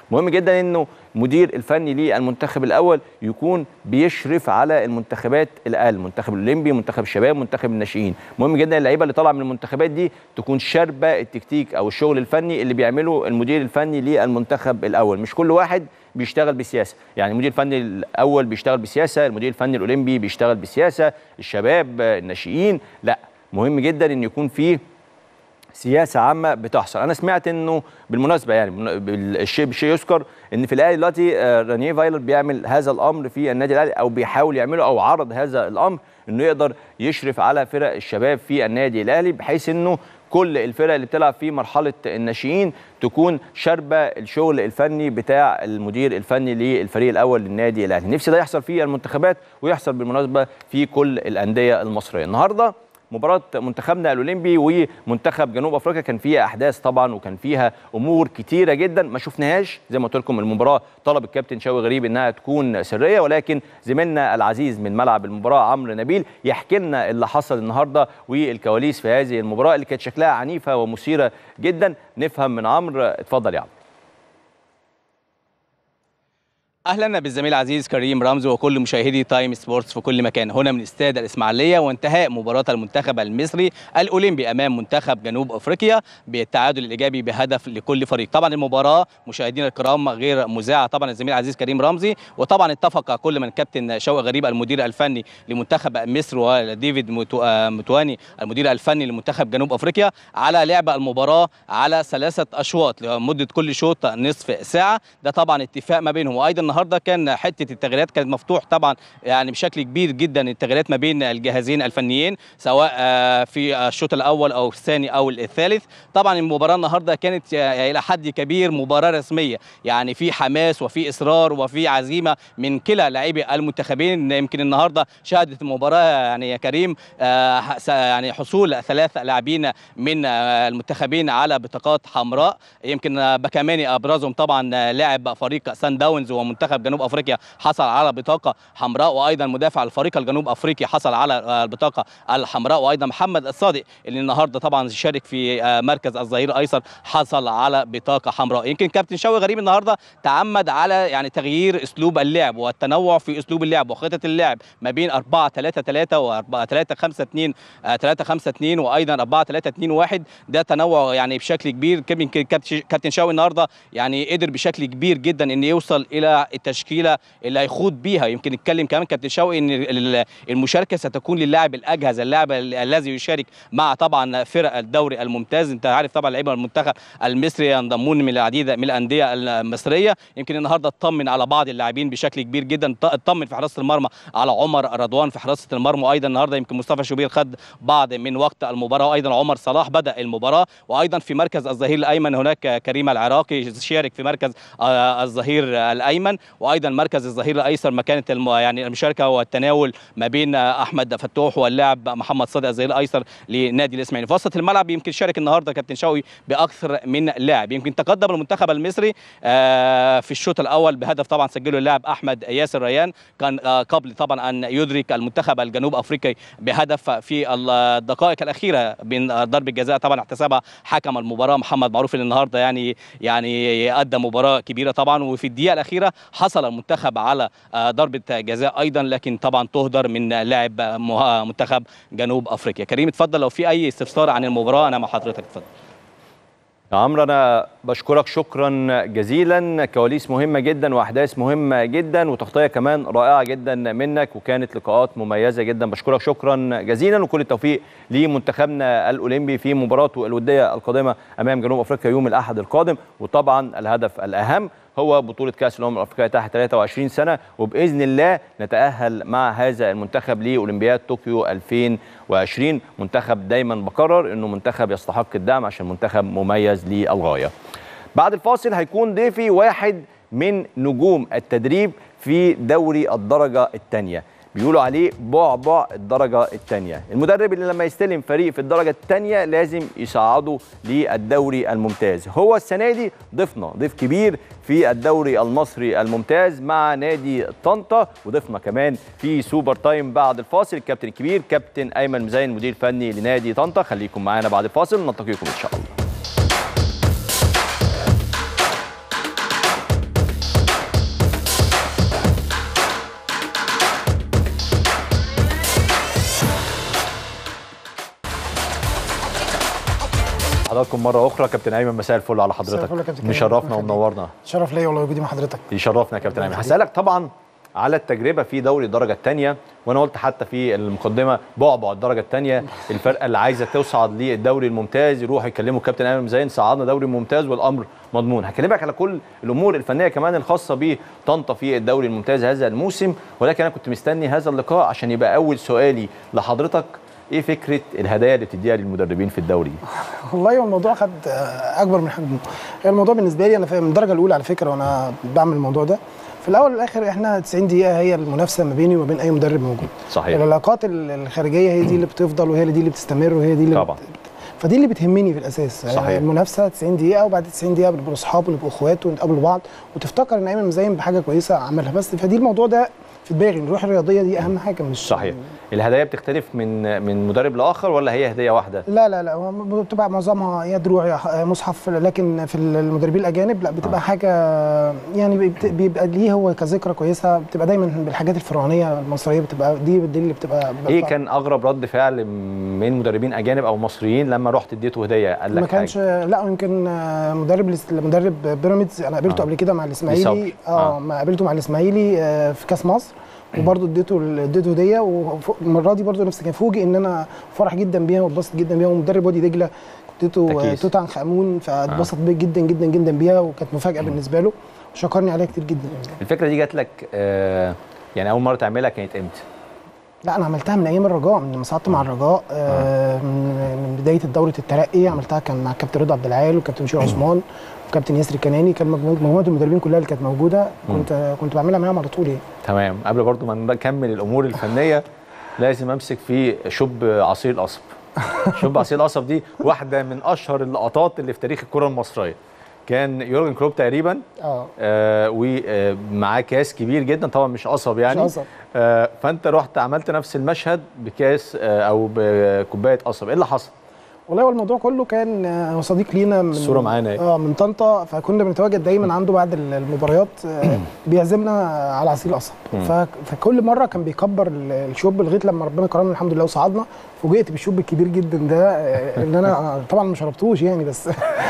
مهم جدا انه مدير الفني للمنتخب الاول يكون بيشرف على المنتخبات الاقل المنتخب الاولمبي منتخب الشباب منتخب الناشئين مهم جدا اللعيبه اللي طالعه من المنتخبات دي تكون شاربه التكتيك او الشغل الفني اللي بيعمله المدير الفني للمنتخب الاول مش كل واحد بيشتغل بسياسه يعني المدير الفني الاول بيشتغل بسياسه المدير الفني الاولمبي بيشتغل بسياسه الشباب الناشئين لا مهم جدا ان يكون فيه سياسه عامه بتحصل انا سمعت انه بالمناسبه يعني الشيء بالشيء يذكر ان في الاهلي دلوقتي رانيه فايلر بيعمل هذا الامر في النادي الاهلي او بيحاول يعمله او عرض هذا الامر انه يقدر يشرف على فرق الشباب في النادي الاهلي بحيث انه كل الفرق اللي بتلعب في مرحله الناشئين تكون شاربه الشغل الفني بتاع المدير الفني للفريق الاول للنادي الاهلي نفسي ده يحصل في المنتخبات ويحصل بالمناسبه في كل الانديه المصريه النهارده مباراة منتخبنا الأولمبي ومنتخب جنوب أفريقيا كان فيها أحداث طبعا وكان فيها أمور كتيرة جدا ما شفناهاش زي ما قلت لكم المباراة طلب الكابتن شوقي غريب إنها تكون سرية ولكن زميلنا العزيز من ملعب المباراة عمرو نبيل يحكي لنا اللي حصل النهاردة والكواليس في هذه المباراة اللي كانت شكلها عنيفة ومثيرة جدا نفهم من عمرو اتفضل يا عمرو اهلا بالزميل العزيز كريم رمزي وكل مشاهدي تايم سبورتس في كل مكان هنا من استاد الاسماعيليه وانتهاء مباراه المنتخب المصري الاولمبي امام منتخب جنوب افريقيا بالتعادل الايجابي بهدف لكل فريق طبعا المباراه مشاهدينا الكرام غير مذاعه طبعا الزميل العزيز كريم رمزي وطبعا اتفق كل من كابتن شوقي غريب المدير الفني لمنتخب مصر وديفيد متواني المدير الفني لمنتخب جنوب افريقيا على لعب المباراه على ثلاثه اشواط لمده كل شوط نصف ساعه ده طبعا اتفاق ما بينهم وايضا النهارده كان حته التغييرات كانت مفتوح طبعا يعني بشكل كبير جدا التغييرات ما بين الجهازين الفنيين سواء في الشوط الاول او الثاني او الثالث طبعا المباراه النهارده كانت الى حد كبير مباراه رسميه يعني في حماس وفي اصرار وفي عزيمه من كلا لاعبي المنتخبين يمكن النهارده شهدت المباراه يعني يا كريم يعني حصول ثلاث لاعبين من المنتخبين على بطاقات حمراء يمكن بكاماني ابرزهم طبعا لاعب فريق سان داونز ومنتخب جنوب افريقيا حصل على بطاقه حمراء وايضا مدافع الفريق الجنوب افريقي حصل على البطاقه الحمراء وايضا محمد الصادق اللي النهارده طبعا شارك في مركز الظهير الايسر حصل على بطاقه حمراء يمكن كابتن شوقي غريب النهارده تعمد على يعني تغيير اسلوب اللعب والتنوع في اسلوب اللعب وخطه اللعب ما بين 4 3 3 و 4 3 5 2 3 5 2 وايضا 4 3 2 1 ده تنوع يعني بشكل كبير يمكن كابتن شوقي النهارده يعني قدر بشكل كبير جدا ان يوصل الى التشكيله اللي هيخوض بيها يمكن نتكلم كمان كابتن شوقي ان المشاركه ستكون للاعب الاجهز اللاعب الذي يشارك مع طبعا فرق الدوري الممتاز انت عارف طبعا لعيبه المنتخب المصري ينضمون من العديد من الانديه المصريه يمكن النهارده اطمن على بعض اللاعبين بشكل كبير جدا اطمن في حراسه المرمى على عمر رضوان في حراسه المرمى وايضا النهارده يمكن مصطفى شوبير خد بعض من وقت المباراه وايضا عمر صلاح بدا المباراه وايضا في مركز الظهير الايمن هناك كريم العراقي شارك في مركز الظهير الايمن وايضا مركز الظهير الايسر ما كانت الم... يعني المشاركه والتناول ما بين احمد فتوح واللاعب محمد صادق الظهير الايسر لنادي الاسماعيلي في وسط الملعب يمكن شارك النهارده كابتن شوقي باكثر من لاعب يمكن تقدم المنتخب المصري في الشوط الاول بهدف طبعا سجله اللاعب احمد ياسر ريان كان قبل طبعا ان يدرك المنتخب الجنوب افريقي بهدف في الدقائق الاخيره بين ضربه جزاء طبعا احتسبها حكم المباراه محمد معروف اللي النهارده يعني يعني ادى مباراه كبيره طبعا وفي الدقيقه الاخيره حصل المنتخب على ضربه جزاء ايضا لكن طبعا تهدر من لاعب منتخب جنوب افريقيا كريم اتفضل لو في اي استفسار عن المباراه انا مع حضرتك اتفضل يا عمرو انا بشكرك شكرا جزيلا كواليس مهمه جدا واحداث مهمه جدا وتغطيه كمان رائعه جدا منك وكانت لقاءات مميزه جدا بشكرك شكرا جزيلا وكل التوفيق لمنتخبنا الاولمبي في مباراته الوديه القادمه امام جنوب افريقيا يوم الاحد القادم وطبعا الهدف الاهم هو بطولة كأس الأمم الأفريقية تحت 23 سنة وبإذن الله نتأهل مع هذا المنتخب لأولمبياد طوكيو 2020 منتخب دايما بكرر أنه منتخب يستحق الدعم عشان منتخب مميز للغاية بعد الفاصل هيكون ضيفي واحد من نجوم التدريب في دوري الدرجة الثانية بيقولوا عليه بعبع الدرجة الثانية المدرب اللي لما يستلم فريق في الدرجة الثانية لازم يصعده للدوري الممتاز هو السنة دي ضيفنا ضيف كبير في الدوري المصري الممتاز مع نادي طنطا وضيفنا كمان في سوبر تايم بعد الفاصل الكابتن الكبير كابتن أيمن مزين مدير فني لنادي طنطا خليكم معانا بعد الفاصل نلتقيكم إن شاء الله بحضراتكم مره اخرى كابتن ايمن مساء الفل على مساء الفل يا حضرتك كابتن كريم. مشرفنا الله يخليك. ومنورنا شرف ليا والله وجودي مع حضرتك يشرفنا يا كابتن ايمن هسالك طبعا على التجربه في دوري الدرجه الثانيه وانا قلت حتى في المقدمه بعبع الدرجه الثانيه الفرقه اللي عايزه تصعد للدوري الممتاز يروحوا يكلموا الكابتن ايمن زين صعدنا دوري ممتاز والامر مضمون هكلمك على كل الامور الفنيه كمان الخاصه بطنطا في الدوري الممتاز هذا الموسم ولكن انا كنت مستني هذا اللقاء عشان يبقى اول سؤالي لحضرتك ايه فكره الهدايا اللي بتديها للمدربين في الدوري والله هو الموضوع خد آه، اكبر من حجمه هي الموضوع بالنسبه لي انا في- من الدرجه الاولى على فكره وانا بعمل الموضوع ده في الاول والاخر احنا 90 دقيقه هي المنافسه ما بيني وما بين اي مدرب موجود صحيح العلاقات ال- الخارجيه هي دي اللي بتفضل وهي دي اللي بتستمر وهي دي اللي طبعا. بت... فدي اللي بتهمني في الاساس صحيح. يعني المنافسه 90 دقيقه وبعد 90 دقيقه بنبقى اصحاب ونبقى اخوات ونتقابلوا بعض وتفتكر ان ايمن مزين بحاجه كويسه عملها بس فدي الموضوع ده في دماغي الروح الرياضيه دي اهم حاجه مش صحيح الهدايا بتختلف من من مدرب لاخر ولا هي هديه واحده لا لا لا هو بتبقى معظمها يا دروع يا ح- مصحف لكن في المدربين الاجانب لا بتبقى آه. آه. حاجه يعني بيبت- بيبقى ليه هو كذكرى كويسه بتبقى دايما بالحاجات الفرعونيه المصريه بتبقى دي دي اللي بتبقى ايه كان اغرب رد فعل من مدربين اجانب او مصريين لما رحت اديته هديه قال لك ما كانش حاجة؟ لا يمكن آه، مدرب الاس- مدرب بيراميدز انا قابلته آه. قبل كده مع الاسماعيلي صبري. اه, آه. ما قابلته مع الاسماعيلي آه، في كاس مصر وبرضه اديته ال- اديته هديه والمره دي برضه نفس كان فوجئ ان انا فرح جدا بيها واتبسط جدا بيها ومدرب وادي دجله اديته آه، أكيد. توت عنخ امون فاتبسط بيه جدا جدا جدا بيها وكانت مفاجاه بالنسبه له وشكرني عليها كتير جدا يعني. الفكره دي جات لك آه يعني اول مره تعملها كانت امتى لا انا عملتها من ايام الرجاء من لما صعدت مع الرجاء آه من من بدايه دوره الترقي عملتها كان مع الكابتن رضا عبد العال والكابتن بشير عثمان وكابتن ياسر الكناني كان مجموعه مجموعة المدربين كلها اللي كانت موجوده كنت كنت بعملها معاهم على طول يعني تمام قبل برضو ما نكمل الامور الفنيه لازم امسك في شوب عصير القصب شوب عصير القصب دي واحده من اشهر اللقطات اللي في تاريخ الكره المصريه كان يورجن كلوب تقريبا اه آه ومعاه كاس كبير جدا طبعا مش قصب يعني قصب. آه فانت رحت عملت نفس المشهد بكاس آه او بكوبايه قصب ايه اللي حصل والله هو الموضوع كله كان آه، هو صديق لينا من الصورة معانا اهي. اه من طنطا فكنا بنتواجد دايما عنده بعد ال- المباريات آه، بيعزمنا على عصير القصب ف- فكل مره كان بيكبر ال- الشوب لغايه لما ربنا كرمنا الحمد لله وصعدنا فوجئت بالشوب الكبير جدا ده آه، ان انا آه، طبعا ما شربتوش يعني بس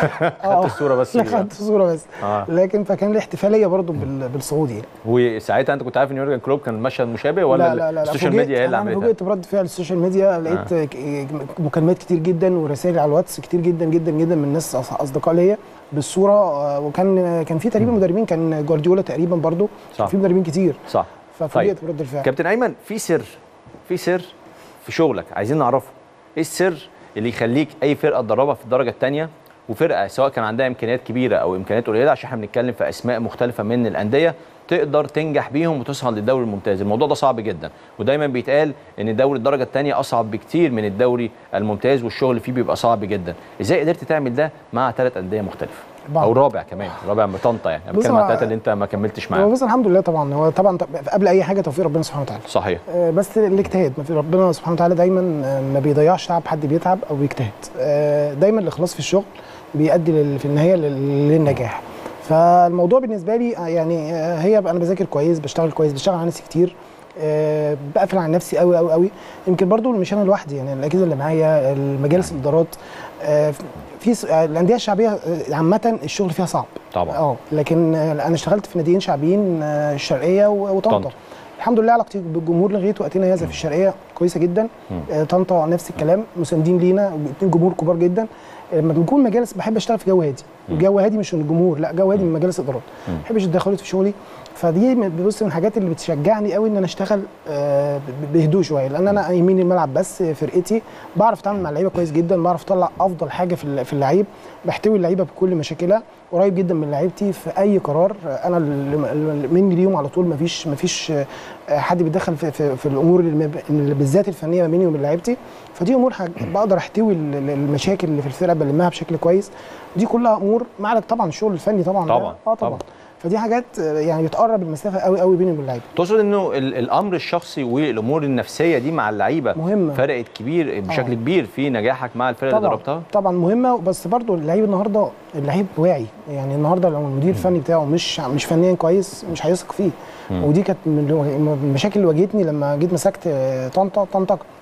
خدت الصوره بس لا دي. خدت صوره بس آه. لكن فكان الاحتفاليه برضو بال- بالصعود يعني وساعتها انت كنت عارف ان يورجن كلوب كان المشهد مشابه ولا لا لا لا, لا السوشيال فوجئت- ميديا هي اللي انا عملتها فوجئت برد فعل السوشيال ميديا لقيت آه. مكالمات كتير جدا ورسائل على الواتس كتير جدا جدا جدا من ناس أص- اصدقاء ليا بالصوره آه، وكان كان في تقريبا مدربين كان جوارديولا تقريبا برضو صح. كان في مدربين كتير صح ففوجئت برد الفعل كابتن ايمن في سر في سر في شغلك عايزين نعرفه ايه السر اللي يخليك اي فرقه تدربها في الدرجه الثانيه وفرقه سواء كان عندها امكانيات كبيره او امكانيات قليله عشان احنا بنتكلم في اسماء مختلفه من الانديه تقدر تنجح بيهم وتصعد للدوري الممتاز الموضوع ده صعب جدا ودايما بيتقال ان دوري الدرجه الثانيه اصعب بكتير من الدوري الممتاز والشغل فيه بيبقى صعب جدا ازاي قدرت تعمل ده مع ثلاث انديه مختلفه بعض. او رابع كمان رابع من طنطا يعني أنا بص بتكلم عن هو- الثلاثه اللي انت ما كملتش هو معاهم بس الحمد لله طبعا هو طبعا طب- قبل اي حاجه توفيق ربنا سبحانه وتعالى صحيح آه، بس الاجتهاد ما في ربنا سبحانه وتعالى دايما آه، ما بيضيعش تعب حد بيتعب او بيجتهد آه، دايما الاخلاص في الشغل بيؤدي لل- في النهايه لل- للنجاح فالموضوع بالنسبه لي آه، يعني آه، هي انا بذاكر كويس بشتغل كويس بشتغل على نفسي كتير آه، بقفل على نفسي قوي قوي قوي يمكن برضو مش انا لوحدي يعني الاجهزه اللي معايا المجالس الادارات آه، في س- آه، الانديه الشعبيه آه، عامه الشغل فيها صعب طبعا اه لكن آه، انا اشتغلت في ناديين شعبيين آه، الشرقيه و- وطنطا طنطا. الحمد لله علاقتي بالجمهور لغايه وقتنا هذا في الشرقيه كويسه جدا آه، طنطا نفس الكلام مساندين لينا اتنين جمهور كبار جدا لما بنكون مجالس بحب اشتغل في جو هادي الجو هادي مش من الجمهور لا جو هادي من مجالس ادارات ما بحبش التدخلات في شغلي فدي من- بص من الحاجات اللي بتشجعني قوي ان انا اشتغل آه، ب- بهدوء شويه لان انا يمين الملعب بس فرقتي بعرف اتعامل مع اللعيبه كويس جدا بعرف اطلع افضل حاجه في الل- في اللعيب بحتوي اللعيبه بكل مشاكلها قريب جدا من لعيبتي في اي قرار آه، انا اللي- اللي مني ليهم على طول مفيش مفيش آه، حد بيتدخل في, في, في الامور اللي ما- اللي بالذات الفنيه ما بيني وبين لعيبتي فدي امور حاج... بقدر احتوي ال- ال- المشاكل اللي في الفرقه بلمها بشكل كويس دي كلها امور مع طبعا الشغل الفني طبعا ده- طبعا، اه طبعا, طبعا. طبعا. فدي حاجات آه، يعني بتقرب المسافه قوي قوي بيني وبين اللعيبه تقصد انه ال- الامر الشخصي والامور النفسيه دي مع اللعيبه مهمة. فرقت كبير بشكل آه. كبير في نجاحك مع الفرقه اللي طبعا ضربتها طبعا مهمه بس برضو اللعيب النهارده اللعيب واعي يعني النهارده لو المدير الفني بتاعه مش مش فنيا كويس مش هيثق فيه ودي كانت من الو- من المشاكل اللي واجهتني لما جيت مسكت آه، طنطا طنطا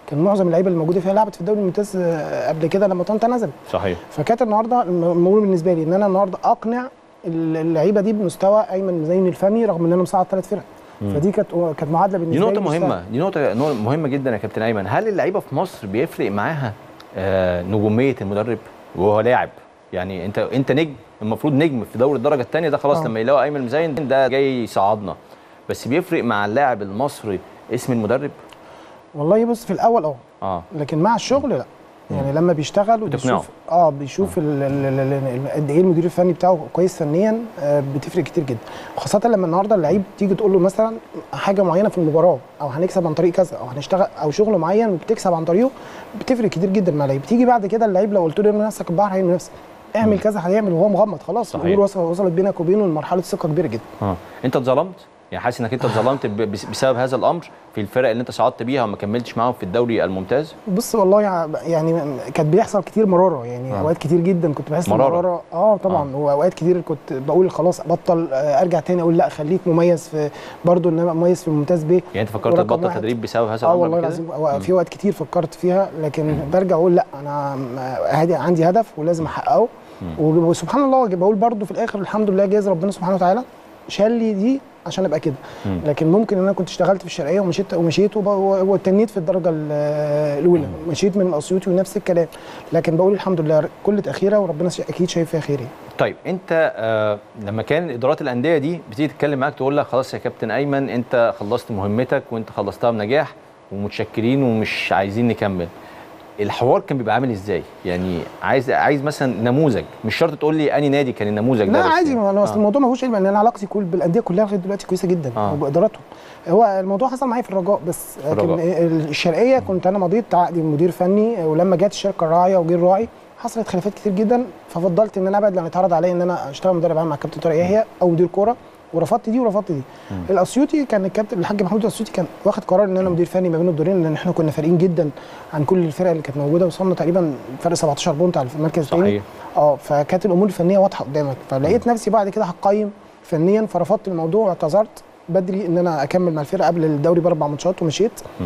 كان معظم اللعيبه اللي موجوده فيها لعبت في الدوري الممتاز آه، قبل كده لما طنطا نزل صحيح فكانت النهارده المهم بالنسبه لي ان انا النهارده اقنع اللعيبه دي بمستوى ايمن مزين الفني رغم ان انا مساعد ثلاث فرق فدي كانت كانت معادله بالنسبه دي نقطة لي مستوى. مهمة دي نقطة نقطة مهمة جدا يا كابتن أيمن هل اللعيبة في مصر بيفرق معاها آه نجومية المدرب وهو لاعب يعني أنت أنت نجم المفروض نجم في دوري الدرجة الثانية ده خلاص آه. لما يلاقوا أيمن مزين ده جاي يصعدنا بس بيفرق مع اللاعب المصري اسم المدرب والله بص في الاول اه اه لكن مع الشغل لا يعني لما بيشتغل بتقنعه. وبيشوف اه بيشوف ال- ال- ال- ال- قد ايه المدير الفني بتاعه كويس فنيا آه بتفرق كتير جدا وخاصه لما النهارده اللعيب تيجي تقول له مثلا حاجه معينه في المباراه او هنكسب عن طريق كذا او هنشتغل او شغل معين بتكسب عن طريقه بتفرق كتير جدا مع اللعيب تيجي بعد كده اللعيب لو قلت له ارمي نفسك البحر هيرمي نفسك اعمل كذا هيعمل وهو مغمض خلاص صحيح. الامور وصل- وصلت بينك وبينه لمرحله ثقه كبيره جدا اه انت اتظلمت يعني حاسس انك انت اتظلمت ب- بس- بسبب هذا الامر في الفرق اللي انت صعدت بيها وما كملتش معاهم في الدوري الممتاز بص والله يع- يعني كانت بيحصل كتير مراره يعني آه. اوقات كتير جدا كنت بحس مرارة. مراره اه طبعا واوقات كتير كنت بقول خلاص ابطل آه، ارجع تاني اقول لا خليك مميز في برضه ان انا مميز في الممتاز ب يعني انت فكرت ورقم تبطل واحد. تدريب بسبب هذا اه الامر والله قبل كده؟ العظيم أو- في اوقات كتير فكرت فيها لكن برجع اقول لا انا م- هادي عندي هدف ولازم احققه وسبحان الله بقول برضه في الاخر الحمد لله جايز ربنا سبحانه وتعالى شال لي دي عشان ابقى كده مم. لكن ممكن ان انا كنت اشتغلت في الشرقيه ومشيت ومشيت وب- وتنيت في الدرجه ال- الاولى مشيت من اسيوطي ونفس الكلام لكن بقول الحمد لله كل تاخيره وربنا شا- اكيد شايف فيها خير يعني. طيب انت آه لما كان ادارات الانديه دي بتيجي تتكلم معاك تقول لك خلاص يا كابتن ايمن انت خلصت مهمتك وانت خلصتها بنجاح ومتشكرين ومش عايزين نكمل الحوار كان بيبقى عامل ازاي يعني عايز عايز مثلا نموذج مش شرط تقول لي اني نادي كان النموذج ده لا بس عادي يعني. ما انا اصل آه. الموضوع ما فيهوش علم ان انا علاقتي كل بالانديه كلها لغايه دلوقتي كويسه جدا آه. وباداراتهم هو الموضوع حصل معايا في الرجاء بس لكن الرجاء. الشرقيه كنت انا مضيت عقدي مدير فني ولما جت الشركه الراعيه وجه الراعي حصلت خلافات كتير جدا ففضلت ان انا ابعد لان اتعرض عليا ان انا اشتغل مدرب عام مع الكابتن طارق يحيى او مدير كوره ورفضت دي ورفضت دي الاسيوطي كان الكابتن الحاج محمود الاسيوطي كان واخد قرار ان انا مدير فني ما بين الدورين لان احنا كنا فارقين جدا عن كل الفرق اللي كانت موجوده وصلنا تقريبا فرق 17 بونت على المركز الثاني صحيح اه فكانت الامور الفنيه واضحه قدامك فلقيت نفسي بعد كده هقيم فنيا فرفضت الموضوع واعتذرت بدري ان انا اكمل مع الفرقه قبل الدوري باربع ماتشات ومشيت مم.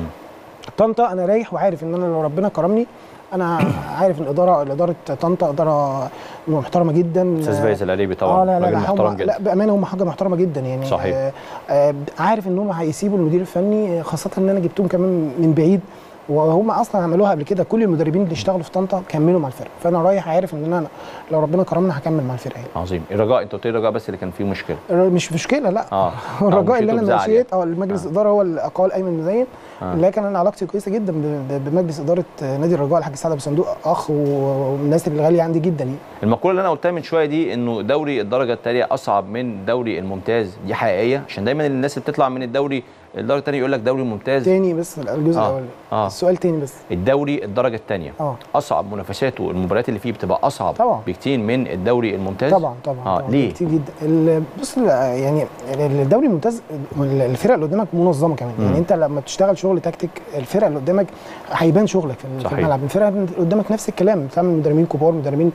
طنطا انا رايح وعارف ان انا لو ربنا كرمني انا عارف ان الاداره اداره طنطا اداره محترمه جدا استاذ فايز العريبي طبعا اه لا لا راجل لا محترم هم جدا لا بامانه هم حاجه محترمه جدا يعني صحيح. آه آه عارف ان هم هيسيبوا المدير الفني آه، خاصه ان انا جبتهم كمان من بعيد وهم اصلا عملوها قبل كده كل المدربين اللي اشتغلوا في طنطا كملوا مع الفرقه فانا رايح عارف ان انا لو ربنا كرمنا هكمل مع الفرقه يعني. عظيم الرجاء انت قلت لي الرجاء بس اللي كان فيه مشكله مش مشكله لا اه هو أو الرجاء اللي مشيته انا بزعل مشيت اه المجلس الاداره هو اللي اقال ايمن مزين آه. لكن انا علاقتي كويسه جدا ب- ب- بمجلس اداره نادي الرجاء الحاج سعد ابو صندوق اخ و- ومن الناس اللي غاليه عندي جدا يعني المقوله اللي انا قلتها من شويه دي انه دوري الدرجه الثانيه اصعب من الدوري الممتاز دي حقيقيه عشان دايما الناس اللي بتطلع من الدوري الدرجه الثانيه يقول لك دوري ممتاز تاني بس الجزء آه. الاول اه السؤال تاني بس الدوري الدرجه الثانيه اه اصعب منافساته المباريات اللي فيه بتبقى اصعب طبعا. بكتير من الدوري الممتاز طبعا طبعا اه طبعا ليه كتير جدا ال- بص ال- يعني الدوري الممتاز الفرق اللي قدامك منظمه كمان مم. يعني انت لما بتشتغل شغل تكتيك الفرق اللي قدامك هيبان شغلك في في صحيح. الملعب الفرق اللي قدامك نفس الكلام بتعمل مدربين كبار مدربين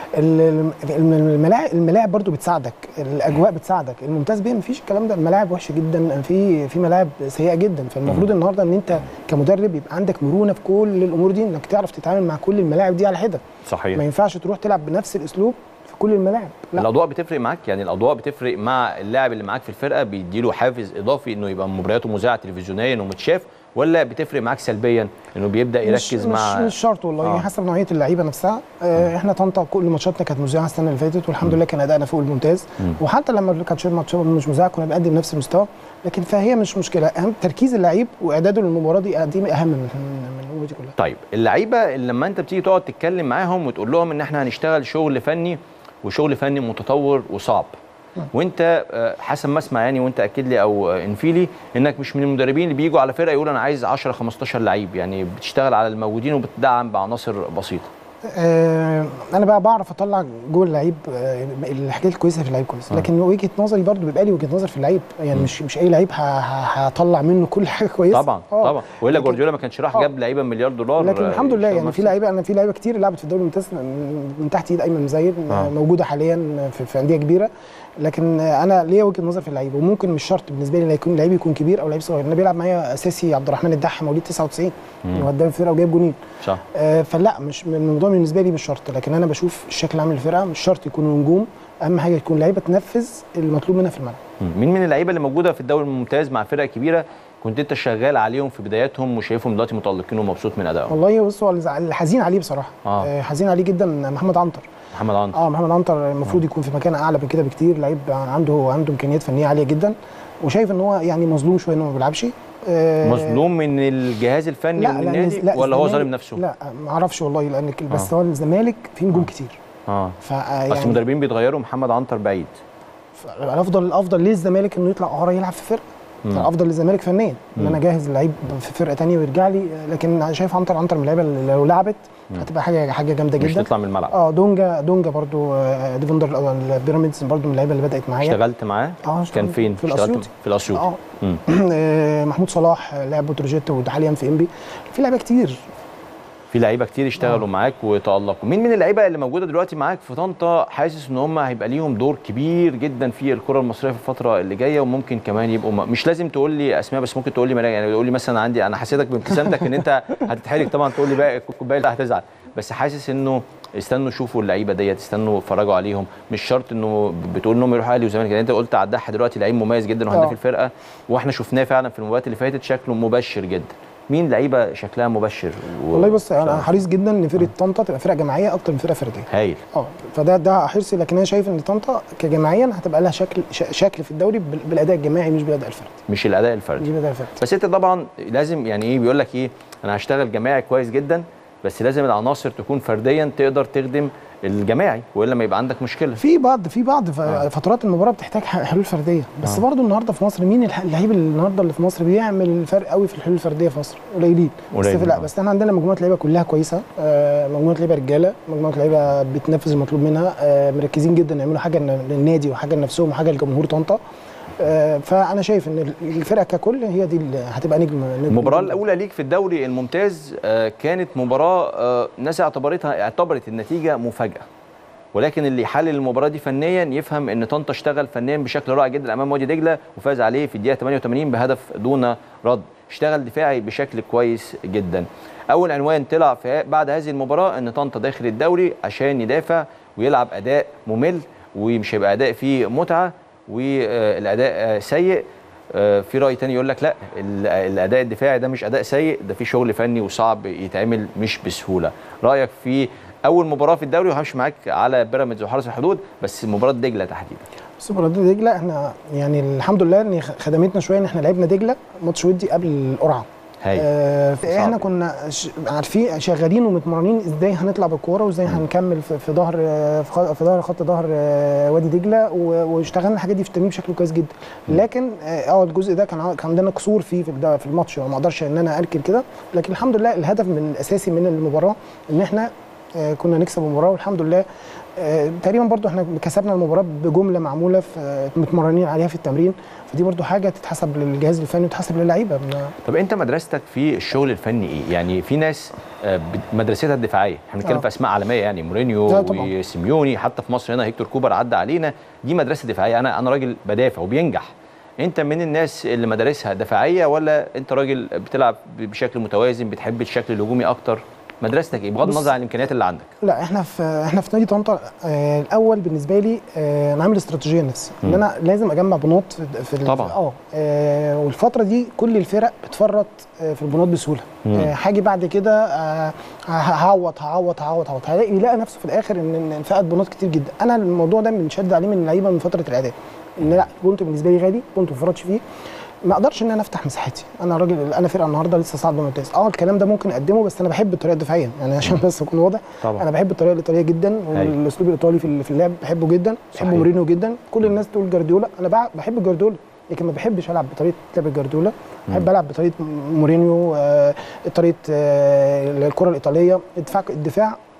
ال- ال- الملاعب الملاعب برضو بتساعدك الاجواء بتساعدك الممتاز بيه مفيش الكلام ده الملاعب وحشه جدا في في ملاعب سيئه جدا فالمفروض النهارده ان انت كمدرب يبقى عندك مرونه في كل الامور دي انك تعرف تتعامل مع كل الملاعب دي على حده صحيح ما ينفعش تروح تلعب بنفس الاسلوب في كل الملاعب لا الاضواء بتفرق معاك يعني الاضواء بتفرق مع اللاعب اللي معاك في الفرقه بيديله حافز اضافي انه يبقى مبارياته مذاعه تلفزيونيا ومتشاف ولا بتفرق معاك سلبيا انه بيبدا يركز مش مع مش, مش شرط والله آه. يعني حسب نوعيه اللعيبه نفسها آه احنا طنطا كل ماتشاتنا كانت مذيعه السنه اللي فاتت والحمد لله كان ادائنا فوق الممتاز مم. وحتى لما كانت ماتشات مش مذيعه كنا بنقدم نفس المستوى لكن فهي مش مشكله اهم تركيز اللعيب واعداده للمباراه دي دي اهم من من الامور دي كلها طيب اللعيبه اللي لما انت بتيجي تقعد تتكلم معاهم وتقول لهم ان احنا هنشتغل شغل فني وشغل فني متطور وصعب وانت آه، حسب ما اسمع يعني وانت اكد لي او آه، انفي لي انك مش من المدربين اللي بيجوا على فرقه يقول انا عايز 10 15 لعيب يعني بتشتغل على الموجودين وبتدعم بعناصر بسيطه آه انا بقى بعرف اطلع جوه اللعيب آه الحاجات الكويسه في اللعيب كويس لكن وجهه نظري برضو بيبقى لي وجهه نظر في اللعيب يعني مش مش اي لعيب ه- ه- هطلع منه كل حاجه كويسه طبعا آه. طبعا والا لكن- جوارديولا ما كانش راح آه. جاب لعيبه مليار دولار لكن آه، الحمد لله يشتغلوا يعني في نفس- لعيبه انا في لعيبه كتير لعبت في الدوري الممتاز من من تحت ايد ايمن مزيد آه. موجوده حاليا في, في انديه كبيره لكن انا ليا وجهه نظر في اللعيبه وممكن مش شرط بالنسبه لي لا يكون لعيب يكون كبير او لعيب صغير انا بيلعب معايا اساسي عبد الرحمن الدح مواليد 99 هو هداف الفرقه وجايب جونين صح آه، فلا مش الموضوع بالنسبه لي مش شرط لكن انا بشوف الشكل العام للفرقه مش شرط يكونوا نجوم اهم حاجه يكون لعيبه تنفذ المطلوب منها في الملعب مم. مين من اللعيبه اللي موجوده في الدوري الممتاز مع فرق كبيره كنت انت شغال عليهم في بداياتهم وشايفهم دلوقتي متالقين ومبسوط من ادائهم والله بص هو اللي حزين عليه بصراحه آه. آه، حزين عليه جدا محمد عنتر محمد عنتر اه محمد عنتر المفروض يكون في مكان اعلى من كده بكتير لعيب عنده عنده امكانيات فنيه عاليه جدا وشايف ان هو يعني مظلوم شويه انه ما بيلعبش آه، مظلوم من الجهاز الفني لا ومن لا النادي لا ولا هو الزمالك- ظالم نفسه لا ما اعرفش والله لان ك- بس آه. هو الزمالك فيه نجوم كتير اه ف بس يعني المدربين بيتغيروا محمد عنتر بعيد الافضل الافضل للزمالك انه يطلع اعاره يلعب في فرقه مم. الافضل للزمالك فنيا ان مم. انا جاهز لعيب في فرقه تانية ويرجع لي لكن انا شايف عنتر عنتر من اللعيبه اللي لو لعبت هتبقى حاجه حاجه جامده مش جدا تطلع من الملعب اه دونجا دونجا برضو آه، ديفندر أو البيراميدز برضو من اللعيبه اللي بدات معايا اشتغلت معاه اه كان اشتغلت فين في اشتغلت الاسيوطي في الاسيوطي اه مم. آه، محمود صلاح آه، لعب بتروجيت وحاليا في انبي في لعيبه كتير في لعيبه كتير اشتغلوا آه. معاك وتالقوا مين من اللعيبه اللي موجوده دلوقتي معاك في طنطا حاسس ان هم هيبقى ليهم دور كبير جدا في الكره المصريه في الفتره اللي جايه وممكن كمان يبقوا م... مش لازم تقول لي اسماء بس ممكن تقول لي مراجع يعني تقول لي مثلا عندي انا حسيتك بابتسامتك ان انت هتتحرج طبعا تقول لي بقى الكوبايه اللي هتزعل بس حاسس انه استنوا شوفوا اللعيبه ديت استنوا اتفرجوا عليهم مش شرط انه بتقول انهم يروحوا اهلي وزمالك يعني انت قلت على الدحه دلوقتي لعيب مميز جدا وهداف آه. الفرقه واحنا شفناه فعلا في المباريات اللي فاتت شكله مبشر جدا مين لعيبه شكلها مبشر و... والله بص انا حريص جدا ان فرقه طنطا تبقى فرقه جماعيه اكتر من فرقه فرديه هايل اه فده ده حرصي لكن انا شايف ان طنطا كجماعيا هتبقى لها شكل ش- شكل في الدوري بال- بالاداء الجماعي مش بالاداء الفردي مش الاداء مش الفردي بالاداء الفردي بس انت طبعا لازم يعني ايه بيقول لك ايه انا هشتغل جماعي كويس جدا بس لازم العناصر تكون فرديا تقدر تخدم الجماعي والا ما يبقى عندك مشكله في بعض في بعض ف- فترات المباراه بتحتاج ح- حلول فرديه بس آه. برضو النهارده في مصر مين الح- اللعيب اللي النهارده اللي في مصر بيعمل الفرق قوي في الحلول الفرديه في مصر قليلين بس قليلين، في لا آه. بس احنا عندنا مجموعه لعيبه كلها كويسه آه، مجموعه لعيبه رجاله مجموعه لعيبه بتنفذ المطلوب منها آه، مركزين جدا يعملوا حاجه لن- للنادي وحاجه لنفسهم وحاجه لجمهور طنطا آه، فانا شايف ان الفرقه ككل هي دي اللي هتبقى نجم نجم المباراه نجم. الاولى ليك في الدوري الممتاز آه، كانت مباراه آه، ناس اعتبرتها اعتبرت النتيجه مفاجاه ولكن اللي يحلل المباراه دي فنيا يفهم ان طنطا اشتغل فنيا بشكل رائع جدا امام وادي دجله وفاز عليه في الدقيقه 88 بهدف دون رد اشتغل دفاعي بشكل كويس جدا اول عنوان طلع في بعد هذه المباراه ان طنطا داخل الدوري عشان يدافع ويلعب اداء ممل ومش هيبقى اداء فيه متعه والاداء آه، سيء آه، في راي تاني يقول لك لا ال- الاداء الدفاعي ده مش اداء سيء ده في شغل فني وصعب يتعمل مش بسهوله رايك في اول مباراه في الدوري وهمشي معاك على بيراميدز وحرس الحدود بس مباراه دجله تحديدا بس مباراه دجله احنا يعني الحمد لله ان خدمتنا شويه ان احنا لعبنا دجله ماتش ودي قبل القرعه هايل آه احنا صعب. كنا ش- عارفين شغالين ومتمرنين ازاي هنطلع بالكوره وازاي هنكمل في, في ظهر آه، في خ- في ظهر خط ظهر آه، وادي دجله و- واشتغلنا الحاجات دي في التمرين بشكل كويس جدا لكن اه آه، الجزء ده كان ع- كان عندنا قصور فيه في الد- في الماتش ما اقدرش ان انا انكر كده لكن الحمد لله الهدف من الاساسي من المباراه ان احنا آه، كنا نكسب المباراه والحمد لله آه، تقريبا برضو احنا كسبنا المباراه بجمله معموله في آه، متمرنين عليها في التمرين فدي برضو حاجه تتحسب للجهاز الفني وتتحسب للعيبه ما- طب انت مدرستك في الشغل الفني ايه يعني في ناس آه، بت- مدرستها الدفاعيه احنا بنتكلم آه. في اسماء عالميه يعني لا مورينيو طبعاً. وسيميوني حتى في مصر هنا هيكتور كوبر عدى علينا دي مدرسه دفاعيه انا انا راجل بدافع وبينجح انت من الناس اللي مدارسها دفاعيه ولا انت راجل بتلعب بشكل متوازن بتحب الشكل الهجومي اكتر مدرستك ايه بغض بص- النظر عن الامكانيات اللي عندك لا احنا في احنا في نادي طنطا آه الاول بالنسبه لي آه انا عامل استراتيجيه لنفسي ان مم. انا لازم اجمع بنوط في, في ال- طبعاً. اه آه، والفتره دي كل الفرق بتفرط آه في البنوط بسهوله مم. آه هاجي بعد كده آه هعوض هعوض هعوض هعوض هلاقي يلاقي نفسه في الاخر ان ان فقد بنوط كتير جدا انا الموضوع ده بنشد عليه من اللعيبه من فتره الاعداد ان لا البونت بالنسبه لي غالي بونت ما بفرطش فيه ما اقدرش ان انا افتح مساحتي انا راجل انا فرقه النهارده لسه صاعد بممتاز اه الكلام ده ممكن اقدمه بس انا بحب الطريقه الدفاعيه يعني عشان بس اكون واضح طبعا انا بحب الطريقه الايطاليه جدا والاسلوب الايطالي في في اللعب بحبه جدا بحب صحيح. مورينيو جدا كل الناس تقول جارديولا انا بع- بحب جارديولا لكن ما بحبش العب بطريقه لعب جارديولا بحب العب بطريقه مورينيو آه، طريقه آه، الكره الايطاليه الدفاع الدفاع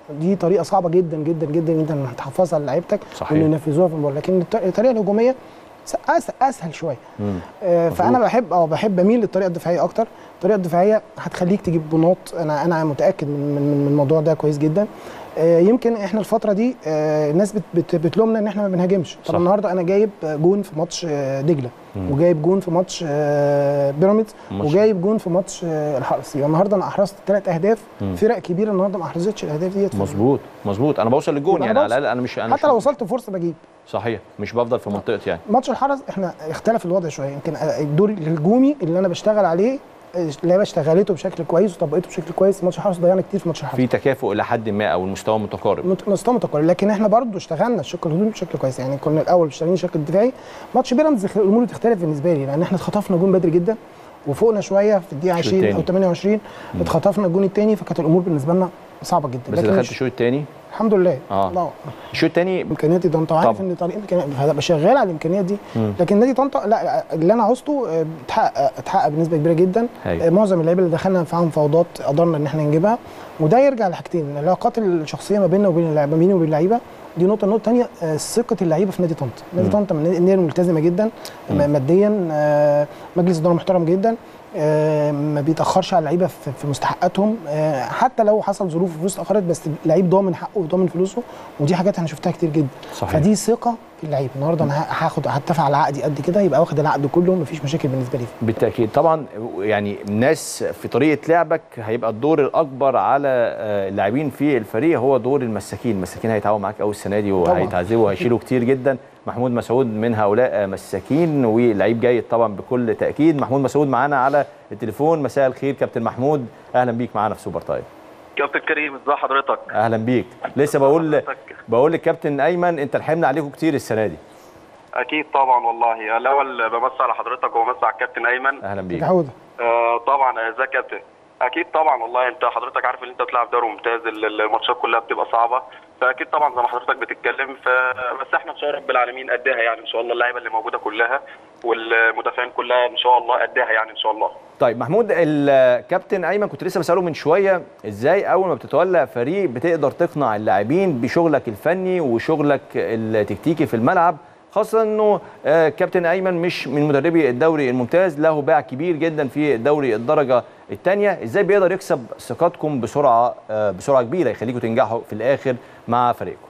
دي طريقه صعبه جدا جدا جدا جدا انك تحفظها لعيبتك صحيح. وانه ينفذوها في المباراه لكن الط- الطريقه الهجوميه س- أس- اسهل شويه مم. آه، فانا بحب او بحب اميل للطريقه الدفاعيه اكتر الطريقه الدفاعيه هتخليك تجيب بناط انا انا متاكد من من من الموضوع ده كويس جدا آه، يمكن احنا الفتره دي آه، الناس بت- بت- بتلومنا ان احنا ما بنهاجمش صح. طب النهارده انا جايب جون في ماتش آه، دجله وجايب جون في ماتش آه، بيراميدز ماتش. وجايب جون في ماتش آه، الحرس يبقى النهارده انا احرزت ثلاث اهداف فرق كبيره النهارده ما احرزتش الاهداف ديت مظبوط مظبوط انا بوصل للجون أنا يعني على بوصل. الاقل انا مش انا حتى مش لو وصلت فرصه بجيب صحيح مش بفضل في منطقتي يعني ماتش الحرس احنا اختلف الوضع شويه يمكن الدور الهجومي اللي انا بشتغل عليه اللعيبه اشتغلته بشكل كويس وطبقته بشكل كويس ماتش الحرس ضيعنا كتير في ماتش الحرس في تكافؤ الى حد ما او المستوى متقارب مت- مستوى متقارب لكن احنا برضو اشتغلنا الشق الهجومي بشكل كويس يعني كنا الاول شغالين الشق الدفاعي ماتش بيراميدز اخ- الامور بتختلف بالنسبه لي لان احنا اتخطفنا جون بدري جدا وفوقنا شويه في الدقيقه الشوط 20 او التاني. 28 اتخطفنا الجون الثاني فكانت الامور بالنسبه لنا صعبه جدا بس لكن دخلت مش- الشوط الثاني الحمد لله آه. الله الشوط الثاني امكانياتي ده انت عارف طبعا. ان طريق امكانيات هبقى شغال على الامكانيات دي لكن نادي طنطا لا اللي انا عوزته آه، اتحقق اتحقق بنسبه كبيره جدا هايل. آه، معظم اللعيبه اللي دخلنا معاهم فوضات قدرنا ان احنا نجيبها وده يرجع لحاجتين العلاقات الشخصيه ما بيننا وبين اللعيبه ما بيني وبين اللعيبه دي نقطه النقطه الثانيه ثقه اللعيبه في نادي طنطا نادي طنطا من النادي ملتزمه جدا م- ماديا آه، مجلس اداره محترم جدا آه، ما بيتاخرش على اللعيبه في في مستحقاتهم آه، حتى لو حصل ظروف وفلوس اتاخرت بس اللعيب ضامن حقه وضامن فلوسه ودي حاجات انا شفتها كتير جدا صحيح. فدي ثقه في اللعيب النهارده انا هاخد هتفق على عقدي قد كده يبقى واخد العقد كله مفيش مشاكل بالنسبه لي بالتاكيد طبعا يعني الناس في طريقه لعبك هيبقى الدور الاكبر على آه، اللاعبين في الفريق هو دور المساكين المساكين هيتعاونوا معاك قوي السنه دي وهيتعذبوا وهيشيلوا كتير جدا محمود مسعود من هؤلاء آه، مساكين ولعيب جيد طبعا بكل تاكيد محمود مسعود معانا على التليفون مساء الخير كابتن محمود اهلا بيك معانا في سوبر تايم كابتن كريم ازي حضرتك اهلا بيك لسه بقول حضرتك. بقول للكابتن ايمن انت الحمل عليكم كتير السنه دي اكيد طبعا والله الاول بمسي على حضرتك وبمسي على الكابتن ايمن اهلا بيك عوده آه طبعا ازيك يا كابتن اكيد طبعا والله انت حضرتك عارف ان انت بتلعب دوري ممتاز ال- الماتشات كلها بتبقى صعبه فاكيد طبعا زي ما حضرتك بتتكلم ف... بس احنا ان شاء الله رب العالمين قدها يعني ان شاء الله اللعيبه اللي موجوده كلها والمدافعين كلها ان شاء الله قدها يعني ان شاء الله طيب محمود الكابتن ايمن كنت لسه بساله من شويه ازاي اول ما بتتولى فريق بتقدر تقنع اللاعبين بشغلك الفني وشغلك التكتيكي في الملعب خاصه انه آه، كابتن ايمن مش من مدربي الدوري الممتاز له باع كبير جدا في الدوري الدرجه الثانيه ازاي بيقدر يكسب ثقتكم بسرعه آه، بسرعه كبيره يخليكم تنجحوا في الاخر مع فريقكم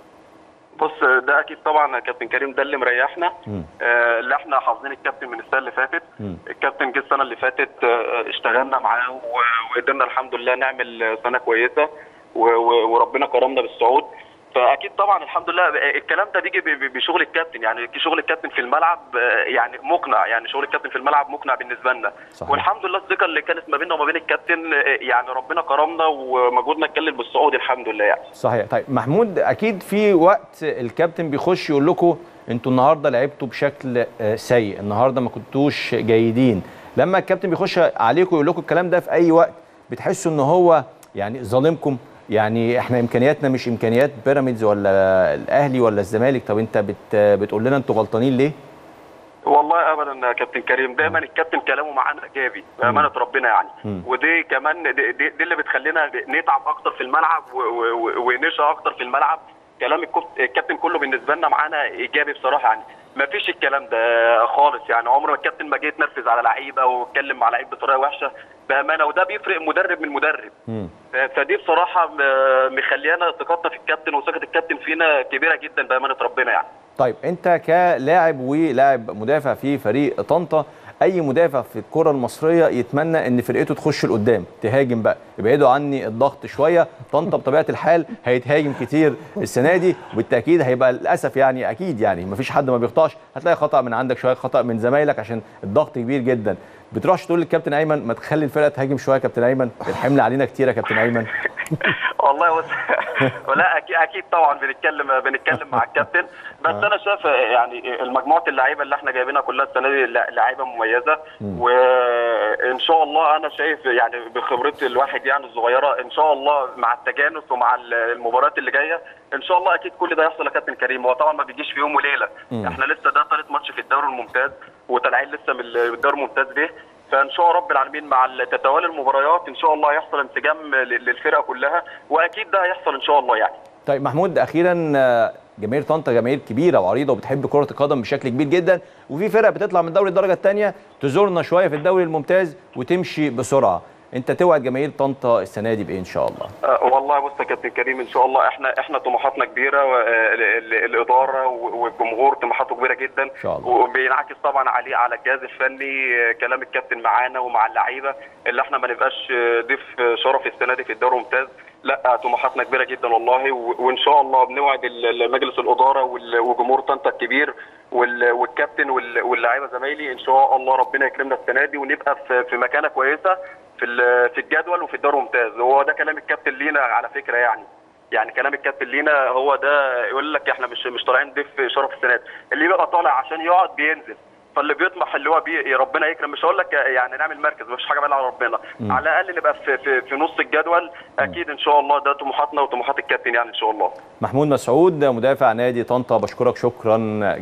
بص ده اكيد طبعا يا كابتن كريم ده اللي مريحنا آه اللي احنا حافظين الكابتن من السنه اللي فاتت مم. الكابتن جه السنه اللي فاتت آه اشتغلنا معاه و- وقدرنا الحمد لله نعمل سنه كويسه و- و- وربنا كرمنا بالصعود فاكيد طبعا الحمد لله الكلام ده بيجي ب- ب- بشغل الكابتن يعني شغل الكابتن في الملعب آه، يعني مقنع يعني شغل الكابتن في الملعب مقنع بالنسبه لنا صحيح. والحمد لله الثقه اللي كانت ما بيننا وما بين الكابتن آه، يعني ربنا كرمنا ومجهودنا اتكلم بالصعود الحمد لله يعني صحيح طيب محمود اكيد في وقت الكابتن بيخش يقول لكم انتوا النهارده لعبتوا بشكل آه، سيء النهارده ما كنتوش جيدين لما الكابتن بيخش عليكم يقول لكم الكلام ده في اي وقت بتحسوا ان هو يعني ظالمكم يعني احنا امكانياتنا مش امكانيات بيراميدز ولا الاهلي ولا الزمالك طب انت بت بتقول لنا انتوا غلطانين ليه والله ابدا يا كابتن كريم دايما الكابتن كلامه معانا ايجابي بامانه ربنا يعني مم. ودي كمان دي, دي, دي اللي بتخلينا نتعب اكتر في الملعب و- و- و- ونشقى اكتر في الملعب كلام الكوب- الكابتن كله بالنسبه لنا معانا ايجابي بصراحه يعني ما فيش الكلام ده خالص يعني عمر ما الكابتن ما جه يتنرفز على لعيب او يتكلم مع لعيب بطريقه وحشه بامانه وده بيفرق مدرب من مدرب مم. فدي بصراحه م- مخليانا ثقتنا في الكابتن وثقه الكابتن فينا كبيره جدا بامانه ربنا يعني طيب انت كلاعب ولاعب مدافع في فريق طنطا اي مدافع في الكره المصريه يتمنى ان فرقته تخش لقدام تهاجم بقى ابعدوا عني الضغط شويه طنطا بطبيعه الحال هيتهاجم كتير السنه دي وبالتاكيد هيبقى للاسف يعني اكيد يعني مفيش حد ما بيخطاش هتلاقي خطا من عندك شويه خطا من زمايلك عشان الضغط كبير جدا بتروحش تقول للكابتن ايمن ما تخلي الفرقه تهاجم شويه يا كابتن ايمن الحمل علينا كتير يا كابتن ايمن والله بص لا اكيد اكيد طبعا بنتكلم بنتكلم مع الكابتن بس انا شايف يعني المجموعه اللعيبه اللي احنا جايبينها كلها السنه دي لع- لعيبه مميزه وان شاء الله انا شايف يعني بخبرتي الواحد يعني الصغيره ان شاء الله مع التجانس ومع ال- المباريات اللي جايه ان شاء الله اكيد كل ده يحصل يا كابتن كريم هو طبعا ما بيجيش في يوم وليله احنا لسه ده ثالث ماتش في الدوري الممتاز وطالعين لسه من الدوري الممتاز به فان شاء رب العالمين مع ال- تتوالي المباريات ان شاء الله هيحصل انسجام ل- للفرقه كلها واكيد ده هيحصل ان شاء الله يعني طيب محمود اخيرا آه، جماهير طنطا جماهير كبيره وعريضه وبتحب كره القدم بشكل كبير جدا وفي فرق بتطلع من دوري الدرجه الثانيه تزورنا شويه في الدوري الممتاز وتمشي بسرعه انت توعد جماهير طنطا السنه دي بايه ان شاء الله أه، والله بص يا كابتن كريم ان شاء الله احنا احنا طموحاتنا كبيره و- ال- ال- الاداره و- والجمهور طموحاته كبيره جدا شاء الله. وبينعكس طبعا عليه على الجهاز الفني أه، كلام الكابتن معانا ومع اللعيبه اللي احنا ما نبقاش أه، ضيف أه، شرف السنه دي في الدوري الممتاز لا طموحاتنا كبيره جدا والله و- وان شاء الله بنوعد ال- ال- مجلس الاداره وال- وجمهور طنطا الكبير وال- والكابتن وال- واللاعيبه زمايلي ان شاء الله ربنا يكرمنا السنه دي ونبقى في في مكانه كويسه في ال- في الجدول وفي الدوري الممتاز هو ده كلام الكابتن لينا على فكره يعني يعني كلام الكابتن لينا هو ده يقول لك احنا مش مش طالعين ضيف شرف السنه دي اللي بيبقى طالع عشان يقعد بينزل فاللي بيطمح اللي هو بي ربنا يكرم مش هقول لك يعني نعمل مركز مفيش حاجه بقى على ربنا على الاقل نبقى في, في في نص الجدول اكيد ان شاء الله ده طموحاتنا وطموحات الكابتن يعني ان شاء الله محمود مسعود مدافع نادي طنطا بشكرك شكرا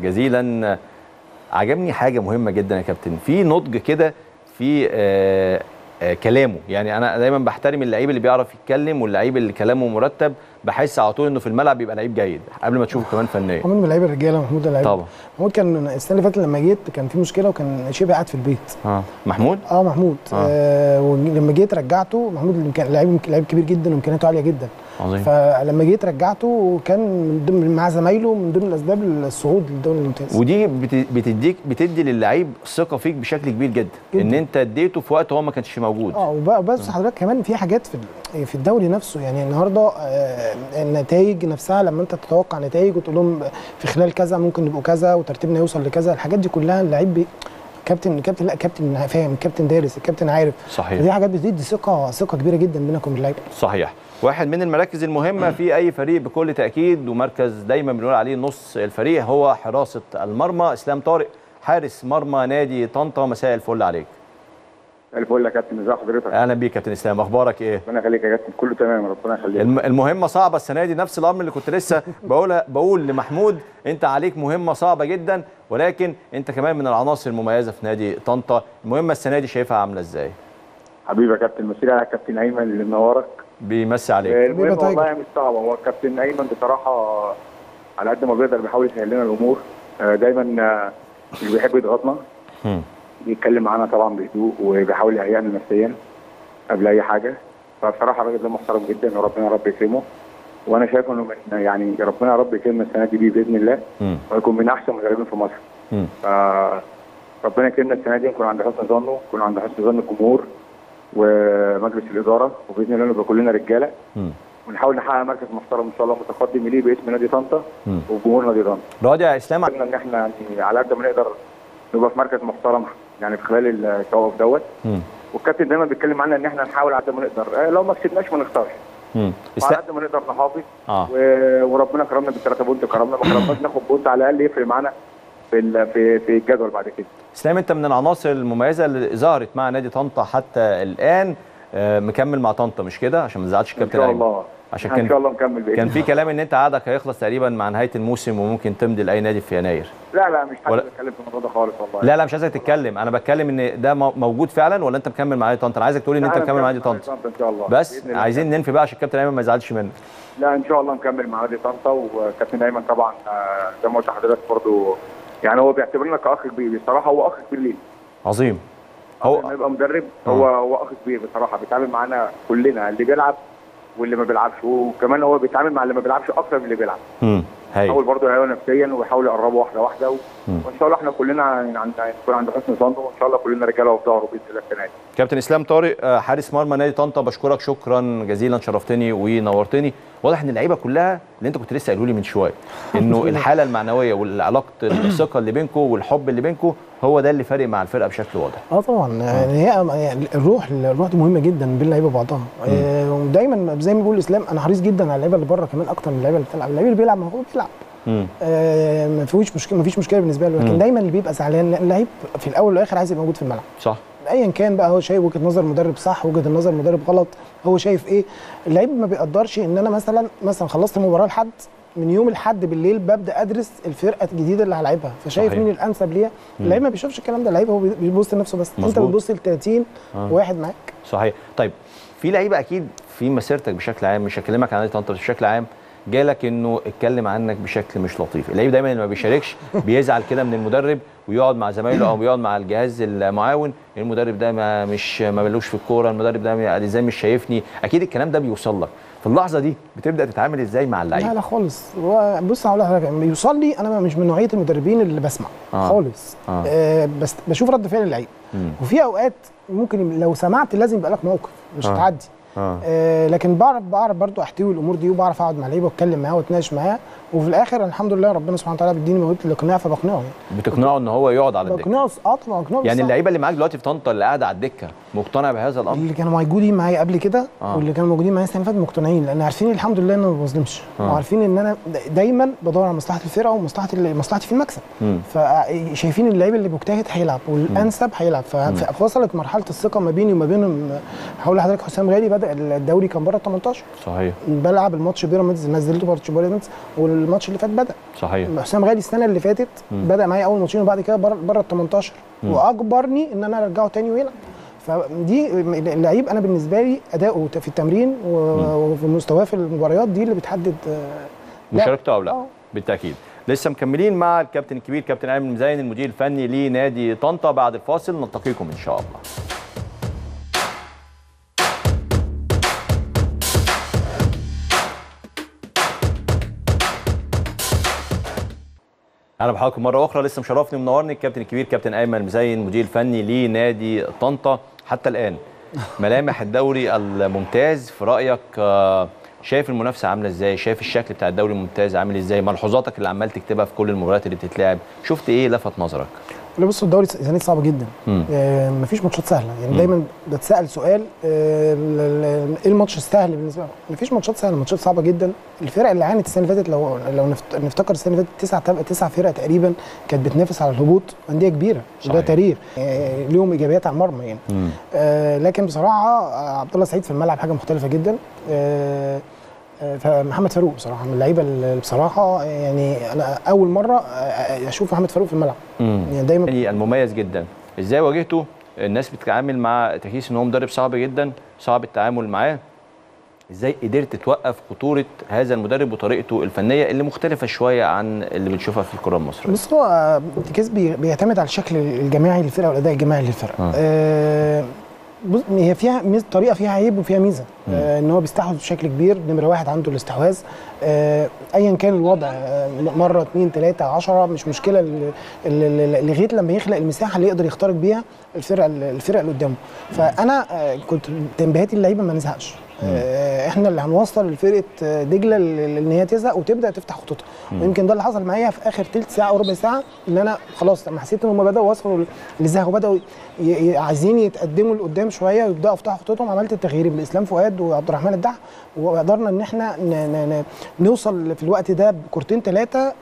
جزيلا عجبني حاجه مهمه جدا يا كابتن في نضج كده في آه آه كلامه يعني انا دايما بحترم اللعيب اللي بيعرف يتكلم واللعيب اللي كلامه مرتب بحس على طول انه في الملعب بيبقى لعيب جيد قبل ما تشوفه كمان فنيا محمود من لعيبه الرجاله محمود ده لعيب طبعا. محمود كان السنه اللي فاتت لما جيت كان في مشكله وكان شبه قاعد في البيت اه محمود اه محمود آه. آه. آه ولما جيت رجعته محمود اللي كان لعيب لعيب كبير جدا وامكانياته عاليه جدا عظيم فلما جيت رجعته كان من ضمن مع زمايله من ضمن الاسباب الصعود للدوري الممتاز ودي بت- بتديك بتدي للعيب ثقه فيك بشكل كبير جدا, جداً. ان انت اديته في وقت هو ما كانش موجود اه وبقى بس حضرتك كمان في حاجات في ال- في الدوري نفسه يعني النهارده آه، النتائج نفسها لما انت تتوقع نتائج وتقول لهم في خلال كذا ممكن نبقوا كذا وترتيبنا يوصل لكذا الحاجات دي كلها اللعيب بي- كابتن كابتن لا كابتن فاهم الكابتن دارس الكابتن عارف صحيح. دي حاجات بتدي ثقه ثقه كبيره جدا بينك وبين اللعيبه صحيح واحد من المراكز المهمه في اي فريق بكل تاكيد ومركز دايما بنقول عليه نص الفريق هو حراسه المرمى اسلام طارق حارس مرمى نادي طنطا مساء الفل عليك الفل يا كابتن ازي حضرتك اهلا بيك كابتن اسلام اخبارك ايه ربنا يخليك يا كابتن كله تمام ربنا يخليك الم- المهمه صعبه السنه دي نفس الامر اللي كنت لسه بقول بقول لمحمود انت عليك مهمه صعبه جدا ولكن انت كمان من العناصر المميزه في نادي طنطا المهمه السنه دي شايفها عامله ازاي حبيبي يا كابتن مسير على كابتن ايمن اللي منورك بيمسي عليك المهم حبيبي والله طيب. مش صعبه هو الكابتن ايمن بصراحه على قد ما بيقدر بيحاول يسهل لنا الامور آه، دايما آه، مش بيحب يضغطنا هم. بيتكلم معانا طبعا بهدوء وبيحاول يهيئنا نفسيا قبل اي حاجه فبصراحه الراجل ده محترم جدا وربنا يا رب يكرمه وانا شايف انه من يعني ربنا يا رب يكرمنا السنه دي بيه باذن الله هم. ويكون من احسن المدربين في مصر هم. فربنا يكرمنا السنه دي نكون عند حسن ظنه نكون عند حسن ظن الجمهور ومجلس الاداره وباذن الله نبقى كلنا رجاله هم. ونحاول نحقق مركز محترم ان شاء الله متقدم ليه باسم نادي طنطا مم. وجمهور نادي طنطا. راضي يا اسلام قلنا ان احنا يعني على قد ما نقدر نبقى في مركز محترم يعني في خلال التوقف دوت هم. والكابتن دايما بيتكلم معانا ان احنا نحاول على قد ما نقدر آه، لو ما كسبناش ما نخسرش هم. وعلى اسلام قد ما نقدر نحافظ اه و- وربنا كرمنا بالثلاثه بونت كرمنا ما كرمناش ناخد بونت على الاقل يفرق معانا في ال- في في الجدول بعد كده. اسلام انت من العناصر المميزه اللي ظهرت مع نادي طنطا حتى الان آه، مكمل مع طنطا مش كده عشان ما تزعلش ان كابتن شاء ايمن الله عشان ان كان شاء الله مكمل باذن كان في الله. كلام ان انت عقدك هيخلص تقريبا مع نهايه الموسم وممكن تمضي لاي نادي في يناير لا لا مش حد ولا- بيتكلم في الموضوع ده خالص والله لا لا مش عايزك تتكلم انا بتكلم ان ده مو- موجود فعلا ولا انت مكمل مع نادي طنطا انا عايزك تقول ان لا، انت أنا مكمل مع نادي مكمل طنطا ان شاء الله بس بإذن الله. عايزين ننفي بقى عشان الكابتن ايمن ما يزعلش منك لا ان شاء الله نكمل مع نادي طنطا وكابتن ايمن طبعا آه، زي ما قلت لحضرتك برضو يعني هو بيعتبرنا كاخ كبير بصراحه هو اخ كبير ليه عظيم هو هو لما يبقى مدرب هو هو اخ كبير بصراحه بيتعامل معانا كلنا اللي بيلعب واللي ما بيلعبش وكمان هو بيتعامل مع اللي ما بيلعبش اكتر من اللي بيلعب امم هاي يحاول برضه يهيئه نفسيا ويحاول يقربه واحده واحده و... وان شاء الله احنا كلنا عن- عن- نكون عند حسن ظنه وان شاء الله كلنا رجاله وفي ظهره باذن الله السنه دي كابتن اسلام طارق آه، حارس مرمى نادي طنطا بشكرك شكرا جزيلا شرفتني ونورتني واضح ان اللعيبه كلها اللي انت كنت لسه قايله لي من شويه انه الحاله المعنويه والعلاقه الثقه اللي بينكم والحب اللي بينكم هو ده اللي فارق مع الفرقه بشكل واضح اه طبعا يعني هي يعني الروح الروح دي مهمه جدا بين اللعيبه وبعضها آه، ودايما زي ما بيقول اسلام انا حريص جدا على اللعيبه اللي بره كمان اكتر من اللعيبه اللي بتلعب اللعيب اللي بيلعب ما هو بيلعب امم آه، ما فيهوش مشكله ما فيش مشكله بالنسبه له لكن دايما اللي بيبقى زعلان لان اللعيب في الاول والاخر عايز يبقى موجود في الملعب صح ايا كان بقى هو شايف وجهه نظر المدرب صح وجهه النظر المدرب غلط هو شايف ايه اللعيب ما بيقدرش ان انا مثلا مثلا خلصت المباراه لحد من يوم الاحد بالليل ببدا ادرس الفرقه الجديده اللي هلعبها فشايف صحيح. مين الانسب ليها اللعيب ما بيشوفش الكلام ده اللعيب هو بيبص لنفسه بس انت مظبوط. بتبص ل 30 واحد معاك صحيح طيب في لعيبه اكيد في مسيرتك بشكل عام مش هكلمك عن نادي طنطا بس بشكل عام جالك انه اتكلم عنك بشكل مش لطيف اللعيب دايما اللي ما بيشاركش بيزعل كده من المدرب ويقعد مع زمايله او يقعد مع الجهاز المعاون المدرب ده ما مش ما ملوش في الكوره المدرب ده ازاي مش شايفني اكيد الكلام ده بيوصل لك في اللحظه دي بتبدا تتعامل ازاي مع اللعيب لا لا خالص هو بص هقول لحضرتك لما يوصل لي انا مش من نوعيه المدربين اللي بسمع آه. آه. خالص آه. آه. آه بس بشوف رد فعل اللعيب مم. وفي اوقات ممكن لو سمعت لازم يبقى لك موقف مش آه. هتعدي اه آه لكن بعرف بعرف برضو احتوي الامور دي وبعرف اقعد مع اللعيبه واتكلم معاه واتناقش معاه وفي الاخر الحمد لله ربنا سبحانه وتعالى بيديني موهبه الاقناع فبقنعه يعني بتقنعه ان هو يقعد على الدكه بقنعه اه طبعا بقنعه يعني بالصح. اللعيبه اللي معاك دلوقتي في طنطا اللي قاعده على الدكه مقتنع بهذا الامر اللي كانوا موجودين معايا قبل كده آه. آه. واللي كانوا موجودين معايا السنه اللي فاتت مقتنعين لان عارفين الحمد لله ان انا ما بظلمش آه. آه. وعارفين ان انا د- دايما بدور على مصلحه الفرقه ومصلحه ال- مصلحتي في المكسب مم. فشايفين اللعيب اللي مجتهد هيلعب والانسب هيلعب ف- فوصلت مرحله الثقه ما بيني وما بينهم هقول لحضرتك حسام غالي بدا الدوري كان بره ال 18 صحيح بلعب الماتش بيراميدز نزلته ماتش بيراميدز والماتش اللي فات بدا صحيح حسام غالي السنه اللي فاتت مم. بدا معايا اول ماتشين وبعد كده بره بره ال 18 مم. واجبرني ان انا ارجعه تاني ويلعب فدي اللعيب انا بالنسبه لي اداؤه في التمرين و- وفي مستواه في المباريات دي اللي بتحدد آه، لا. مشاركته او لا آه. بالتاكيد لسه مكملين مع الكابتن الكبير كابتن ايمن مزين المدير الفني لنادي طنطا بعد الفاصل نلتقيكم ان شاء الله اهلا بحضراتكم مره اخرى لسه مشرفني ومنورني الكابتن الكبير كابتن ايمن مزين المدير الفني لنادي طنطا حتى الان ملامح الدوري الممتاز في رايك آه، شايف المنافسه عامله ازاي شايف الشكل بتاع الدوري الممتاز عامل ازاي ملحوظاتك اللي عمال تكتبها في كل المباريات اللي بتتلعب شفت ايه لفت نظرك لا بص الدوري السنه دي صعب جدا مم. آه مفيش ماتشات سهله يعني مم. دايما بتسال سؤال آه ال- ال- ايه الماتش السهل بالنسبه لك مفيش ماتشات سهله ماتشات صعبه جدا الفرق اللي عانت السنه اللي فاتت لو لو نفت- نفتكر السنه اللي فاتت تسع تب- تسع فرق تقريبا كانت بتنافس على الهبوط انديه كبيره صحيح. ده تاريخ آه ليهم ايجابيات على المرمى يعني مم. آه لكن بصراحه آه، عبد الله سعيد في الملعب حاجه مختلفه جدا آه آه، فمحمد فاروق بصراحه من اللعيبه اللي بصراحه يعني انا اول مره آه، اشوف محمد فاروق في الملعب مم. يعني دايما يعني المميز جدا ازاي واجهته الناس بتتعامل مع تكيس ان هو مدرب صعب جدا صعب التعامل معاه ازاي قدرت توقف خطوره هذا المدرب وطريقته الفنيه اللي مختلفه شويه عن اللي بنشوفها في الكره المصريه بص هو آه، انتكاس بي- بيعتمد على الشكل الجماعي للفرقه والاداء الجماعي للفرقه آه. آه. بص هي فيها ميزه طريقه فيها عيب وفيها ميزه آه ان هو بيستحوذ بشكل كبير نمره واحد عنده الاستحواذ آه ايا كان الوضع آه مره اثنين ثلاثه عشرة مش مشكله ال- ال- ال- لغايه لما يخلق المساحه اللي يقدر يخترق بيها الفرقه الفرقه اللي قدامه فانا آه كنت تنبيهاتي اللعيبه ما نزهقش آه، احنا اللي هنوصل لفرقه آه، دجله ل- ل- ان هي تزهق وتبدا تفتح خطوطها ويمكن ده اللي حصل معايا في اخر ثلث ساعه او ربع ساعه ان انا خلاص لما حسيت ان هم بداوا وصلوا للزهق وبداوا ي- ي- عايزين يتقدموا لقدام شويه ويبداوا يفتحوا خطوطهم عملت التغيير بالاسلام فؤاد وعبد الرحمن الدح وقدرنا ان احنا ن ن ن نوصل في الوقت ده بكورتين ثلاثه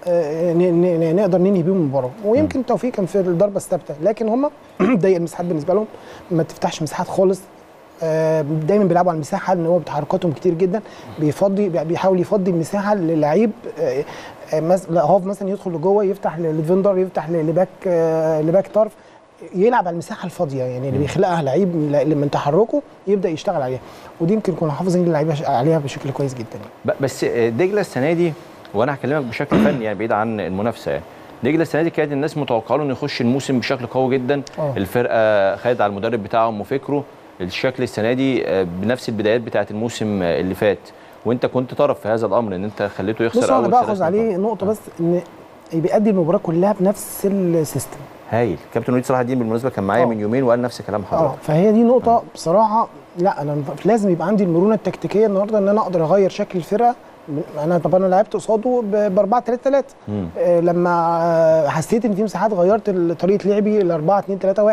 نقدر ننهي بيهم المباراه ويمكن التوفيق كان في الضربه الثابته لكن هم ضيق المساحات بالنسبه لهم ما تفتحش مساحات خالص آه، دايما بيلعبوا على المساحه ان هو بتحركاتهم كتير جدا بيفضي بيحاول يفضي المساحه للعيب آه، آه، مس- لا، هاف مثلا يدخل لجوه يفتح لفيندر يفتح ل- لباك آه، لباك طرف يلعب على المساحه الفاضيه يعني اللي بيخلقها لعيب ل- من تحركه يبدا يشتغل عليها ودي يمكن كنا حافظين اللعيبه ش- عليها بشكل كويس جدا يعني. ب- بس دجله السنه دي وانا هكلمك بشكل فني يعني بعيد عن المنافسه يعني دجله السنه دي كانت الناس متوقعه له انه يخش الموسم بشكل قوي جدا آه. الفرقه خدت على المدرب بتاعهم وفكره الشكل السنه دي آه، بنفس البدايات بتاعه الموسم آه، اللي فات وانت كنت طرف في هذا الامر ان انت خليته يخسر بص انا اول باخذ ثلاث عليه نقاط. نقطه بس ان بيأدي المباراه كلها بنفس السيستم هايل كابتن وليد صلاح الدين بالمناسبه كان معايا آه. من يومين وقال نفس كلام اه حضرتك فهي دي نقطة بصراحة لا انا لازم يبقى عندي المرونة التكتيكية النهارده ان انا اقدر اغير شكل الفرقة انا طبعا انا لعبت قصاده ب 4 3 3 مم. آه لما آه، حسيت ان في مساحات غيرت ال- طريقة لعبي ل 4 2 3 1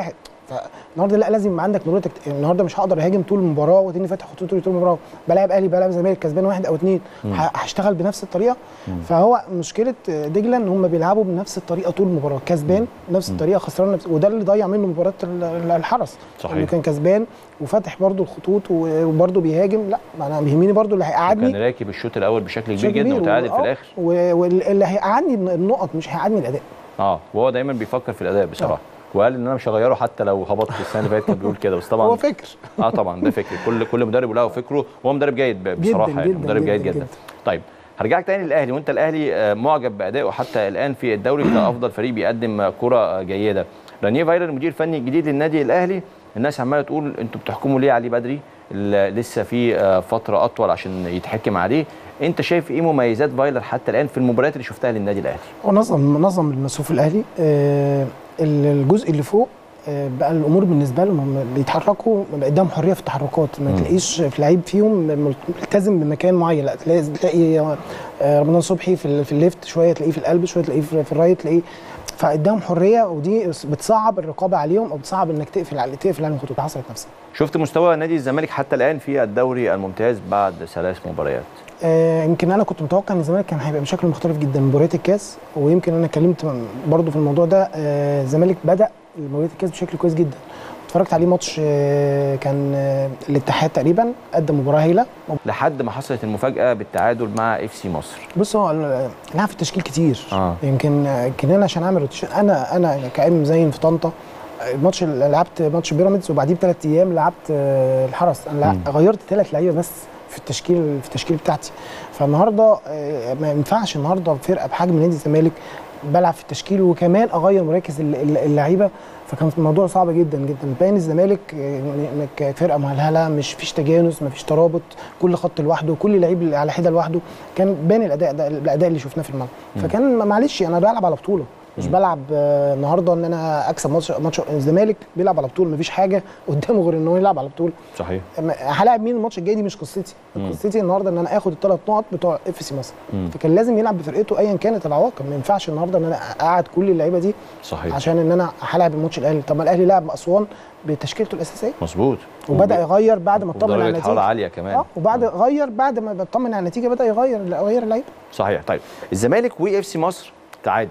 فالنهارده لا لازم يبقى عندك مرونه تكت... النهارده مش هقدر اهاجم طول المباراه وتاني فاتح خطوط طول المباراه بلاعب اهلي بلاعب زمالك كسبان واحد او اثنين هشتغل بنفس الطريقه فهو مشكله دجله ان هم بيلعبوا بنفس الطريقه طول المباراه كسبان نفس الطريقه خسران نفس وده اللي ضيع منه مباراه ال- الحرس صحيح. انه كان كسبان وفتح برده الخطوط و- وبرده بيهاجم لا ما انا بيهمني برده اللي كان هيقعدني راكب الشوط الاول بشكل كبير بشكل جدا وتعادل في و- آه، الاخر و- واللي هيقعدني النقط مش هيقعدني الاداء اه وهو دايما بيفكر في الاداء بصراحه وقال ان انا مش هغيره حتى لو هبطت السنه اللي فاتت كان بيقول كده بس طبعا هو فكر اه طبعا ده فكر كل كل مدرب له فكره وهو مدرب جيد ب- بصراحه يعني جداً، مدرب جيد جداً، جدا جداً. طيب هرجعك تاني للاهلي وانت الاهلي آه، معجب بادائه حتى الان في الدوري كافضل فريق بيقدم آه، كره آه، جيده رانيه فايلر المدير الفني الجديد للنادي الاهلي الناس عماله تقول انتوا بتحكموا ليه عليه بدري ال- لسه في آه، فتره اطول عشان يتحكم عليه انت شايف ايه مميزات فايلر حتى الان في المباريات اللي شفتها للنادي الاهلي هو نظم نظم المسؤول الاهلي آه الجزء اللي فوق آه بقى الامور بالنسبه لهم هم بيتحركوا بقى قدامهم حريه في التحركات ما تلاقيش في لعيب فيهم ملتزم بمكان معين لا تلاقي تلاقي آه رمضان صبحي في, ال- في الليفت شويه تلاقيه في القلب شويه تلاقيه في, في الرايت تلاقيه فقدامهم حريه ودي بتصعب الرقابه عليهم او بتصعب انك تقفل على تقفل عليهم الخطوط حصلت نفسها شفت مستوى نادي الزمالك حتى الان في الدوري الممتاز بعد ثلاث مباريات آه، يمكن انا كنت متوقع ان الزمالك كان هيبقى بشكل مختلف جدا مباريات الكاس ويمكن انا اتكلمت برضو في الموضوع ده آه، الزمالك بدا مباريات الكاس بشكل كويس جدا اتفرجت عليه ماتش آه، كان آه، الاتحاد تقريبا قدم مباراه هايله لحد ما حصلت المفاجاه بالتعادل مع اف سي مصر بص هو لعب في التشكيل كتير آه. يمكن آه، يمكن انا عشان اعمل روتيشن انا انا كائم مزين في طنطا آه، الماتش اللي لعبت ماتش بيراميدز وبعديه بثلاث ايام لعبت آه، الحرس انا لع- غيرت ثلاث لعيبه بس في التشكيل في التشكيل بتاعتي فالنهارده آه، ما ينفعش النهارده فرقه بحجم نادي الزمالك بلعب في التشكيل وكمان اغير مراكز الل- الل- اللعيبه فكان الموضوع صعب جدا جدا باين الزمالك آه، انك فرقه مهلهله مش فيش تجانس ما فيش ترابط كل خط لوحده كل لعيب على حده لوحده كان باين الاداء ده الاداء اللي شفناه في الملعب فكان معلش انا بلعب على بطوله مش بلعب آه، النهارده ان انا اكسب ماتش ماتش الزمالك بيلعب على بطوله مفيش حاجه قدامه غير ان هو يلعب على بطوله صحيح أما هلاعب مين الماتش الجاي دي مش قصتي قصتي النهارده ان انا اخد الثلاث نقط بتوع اف سي مصر فكان لازم يلعب بفرقته ايا كانت العواقب ما ينفعش النهارده ان انا اقعد كل اللعيبه دي صحيح عشان ان انا هلاعب الماتش الاهلي طب ما الاهلي لعب اسوان بتشكيلته الاساسيه مظبوط وبدا يغير بعد ما اطمن على ودرجه حراره النتيجه عاليه كمان اه وبعد غير بعد ما بطمن على النتيجه بدا يغير يغير اللعيبه صحيح طيب الزمالك واف سي مصر تعادل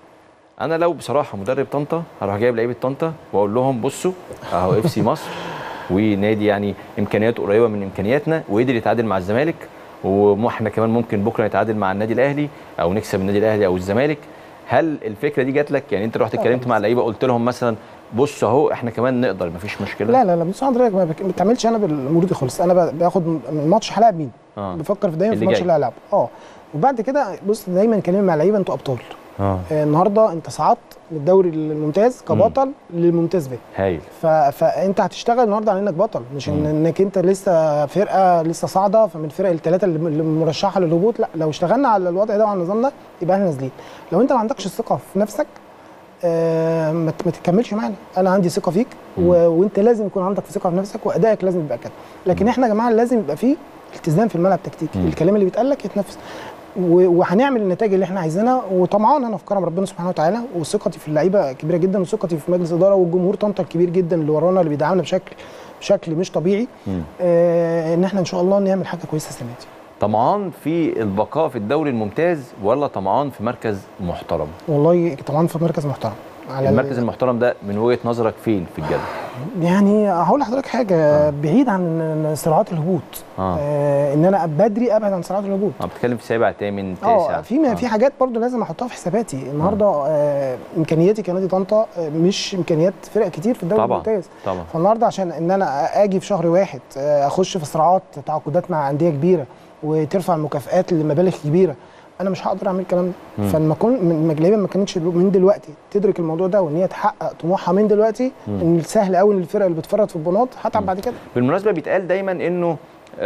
انا لو بصراحه مدرب طنطا هروح جايب لعيبه طنطا واقول لهم بصوا اهو اف سي مصر ونادي يعني امكانياته قريبه من امكانياتنا وقدر يتعادل مع الزمالك واحنا كمان ممكن بكره نتعادل مع النادي الاهلي او نكسب النادي الاهلي او الزمالك هل الفكره دي جات لك يعني انت رحت اتكلمت مع اللعيبه قلت لهم مثلا بص اهو احنا كمان نقدر مفيش مشكله لا لا لا بص حضرتك ما بك- ما بتعملش انا بالامور دي خالص انا ب- باخد من الماتش هلاعب مين آه. بفكر في دايما في اللي الماتش جاي. اللي هلعبه اه وبعد كده بص دايما كلمه مع اللعيبه انتوا ابطال اه آه النهارده انت صعدت من الدوري الممتاز كبطل للممتاز ب هايل ف... فانت هتشتغل النهارده على انك بطل مش إن انك انت لسه فرقه لسه صاعده فمن الفرق الثلاثه اللي اللي مرشحه للهبوط لا لو اشتغلنا على الوضع ده وعلى النظام ده يبقى احنا نازلين لو انت ما عندكش الثقه في نفسك آه ما ت- ما تكملش معانا انا عندي ثقه فيك و... وانت لازم يكون عندك ثقه في نفسك وادائك لازم يبقى كده لكن احنا يا جماعه لازم يبقى فيه التزام في الملعب تكتيكي الكلام اللي بيتقال لك يتنفذ و- وهنعمل النتائج اللي احنا عايزينها وطمعان انا في كرم ربنا سبحانه وتعالى وثقتي في اللعيبه كبيره جدا وثقتي في مجلس الاداره والجمهور طنطا الكبير جدا اللي ورانا اللي بيدعمنا بشكل بشكل مش طبيعي آه ان احنا ان شاء الله نعمل حاجه كويسه السنه دي طمعان في البقاء في الدوري الممتاز ولا طمعان في مركز محترم والله طبعا في مركز محترم على المركز المحترم ده من وجهه نظرك فين في الجدول يعني هقول لحضرتك حاجه بعيد عن صراعات الهبوط آه. آه ان انا بدري ابعد عن صراعات الهبوط انا بتكلم في سابع ثامن اه تاسع في في حاجات برضو لازم احطها في حساباتي النهارده آه امكانياتي كنادي طنطا آه مش امكانيات فرق كتير في الدوري طبعا الممتاز طبعا فالنهارده عشان ان انا اجي في شهر واحد آه اخش في صراعات تعاقدات مع انديه كبيره وترفع المكافئات لمبالغ كبيره انا مش هقدر اعمل الكلام ده فلما اكون من اللعيبه ما كانتش من دلوقتي تدرك الموضوع ده وان هي تحقق طموحها من دلوقتي ان السهل قوي ان الفرق اللي بتفرط في البناط هتعب بعد كده بالمناسبه بيتقال دايما انه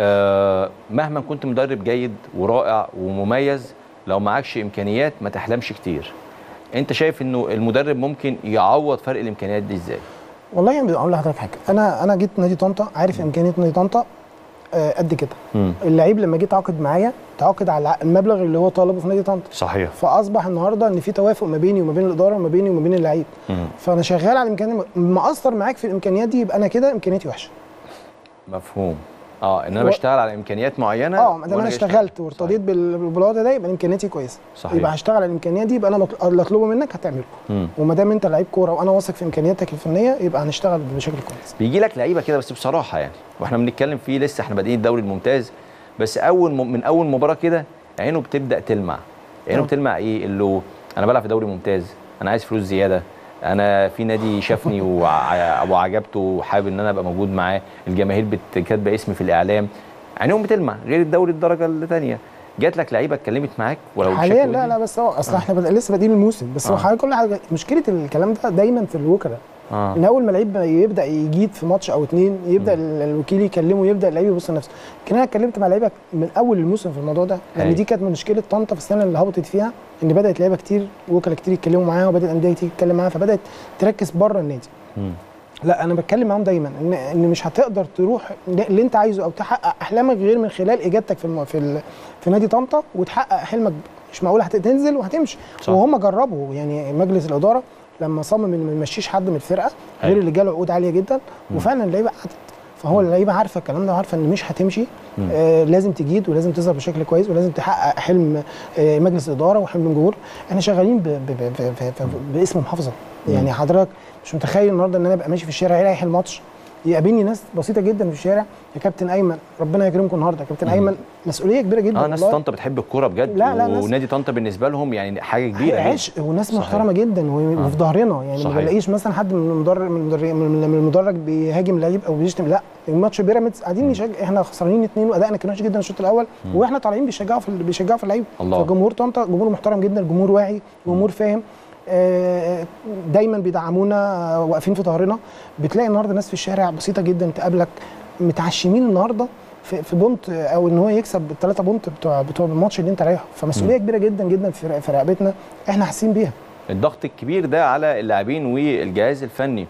آه مهما كنت مدرب جيد ورائع ومميز لو معكش امكانيات ما تحلمش كتير انت شايف انه المدرب ممكن يعوض فرق الامكانيات دي ازاي والله يعني اقول لحضرتك حاجه انا انا جيت نادي طنطا عارف امكانيات نادي طنطا آه، قد كده مم. اللعيب لما جه تعاقد معايا تعاقد على المبلغ اللي هو طالبه في نادي طنطا صحيح فاصبح النهارده ان في توافق ما بيني وما بين الاداره وما بيني وما بين اللعيب مم. فانا شغال على الامكانيات مقصر معاك في الامكانيات دي يبقى انا كده امكانياتي وحشه مفهوم اه ان انا و- بشتغل على امكانيات معينه اه ما دام وأنا انا جاي أشتغل. اشتغلت وارتضيت بال- بالوضع ده يبقى امكانياتي كويسه صحيح. يبقى هشتغل على الامكانيات دي يبقى انا مطل- اللي اطلبه منك هتعمله مم. وما دام انت لعيب كوره وانا واثق في امكانياتك الفنيه يبقى هنشتغل بشكل كويس بيجي لك لعيبه كده بس بصراحه يعني واحنا بنتكلم فيه لسه احنا بادئين الدوري الممتاز بس اول م... من اول مباراه كده عينه بتبدا تلمع عينه آه. بتلمع ايه اللي هو انا بلعب في دوري ممتاز انا عايز فلوس زياده انا في نادي شافني وع... وعجبته وحابب ان انا ابقى موجود معاه الجماهير بت- كاتبه اسمي في الاعلام عينهم بتلمع غير الدوري الدرجه الثانيه جات لك لعيبه اتكلمت معاك ولو حاليا بشكل لا ودي؟ لا بس هو اصل احنا بد- لسه بادئين الموسم بس هو آه. حاجه كل حاجه مشكله الكلام ده دايما في الوكلاء اه ان اول ما اللعيب يبدا يجيد في ماتش او اتنين يبدا ال- الوكيل يكلمه يبدا اللعيب يبص لنفسه لكن انا اتكلمت مع لعيبه من اول الموسم في الموضوع ده أيوة. لان دي كانت مشكله طنطا في السنه اللي هبطت فيها ان بدات لعيبه كتير وكلاء كتير يتكلموا معاها وبدات انديه كتير تتكلم معاها فبدات تركز بره النادي مم. لا انا بتكلم معاهم دايما ان ان مش هتقدر تروح اللي انت عايزه او تحقق احلامك غير من خلال اجابتك في الم... في ال... في نادي طنطا وتحقق حلمك مش معقول هتنزل وهتمشي صح. وهم جربوا يعني مجلس الاداره لما صمم انه ما يمشيش حد من الفرقه غير أيوة. اللي جاله عقود عاليه جدا وفعلا اللعيبه قعدت فهو اللعيبه عارفه الكلام ده وعارفه ان مش هتمشي آه لازم تجيد ولازم تظهر بشكل كويس ولازم تحقق حلم آه مجلس اداره وحلم الجمهور احنا شغالين ب... ب... ب... ب... ب... ب... باسم محافظه يعني حضرتك مش متخيل النهارده ان انا ابقى ماشي في الشارع رايح الماتش يقابلني ناس بسيطه جدا في الشارع يا كابتن ايمن ربنا يكرمكم النهارده يا كابتن ايمن مسؤوليه كبيره جدا اه ناس والله. طنطا بتحب الكوره بجد لا، لا، ناس- ونادي طنطا بالنسبه لهم يعني حاجه كبيره جدا. عشق وناس صحيح. محترمه جدا و- وفي ظهرنا يعني صحيح. ما بلاقيش مثلا حد من المدرج من المدرج من من المدرج بيهاجم لعيب او بيشتم لا الماتش بيراميدز قاعدين نشجع احنا خسرانين اثنين وادائنا كان وحش جدا الشوط الاول واحنا طالعين بيشجعوا في بيشجعوا في اللعيبه الله. فجمهور طنطا جمهور محترم جدا جمهور واعي جمهور فاهم آه، دايما بيدعمونا آه، واقفين في ظهرنا بتلاقي النهارده ناس في الشارع بسيطه جدا تقابلك متعشمين النهارده في في بونت آه، او ان هو يكسب الثلاثه بونت بتوع بتوع الماتش اللي انت رايحه فمسؤوليه كبيره جدا جدا في في رقبتنا احنا حاسين بيها الضغط الكبير ده على اللاعبين والجهاز الفني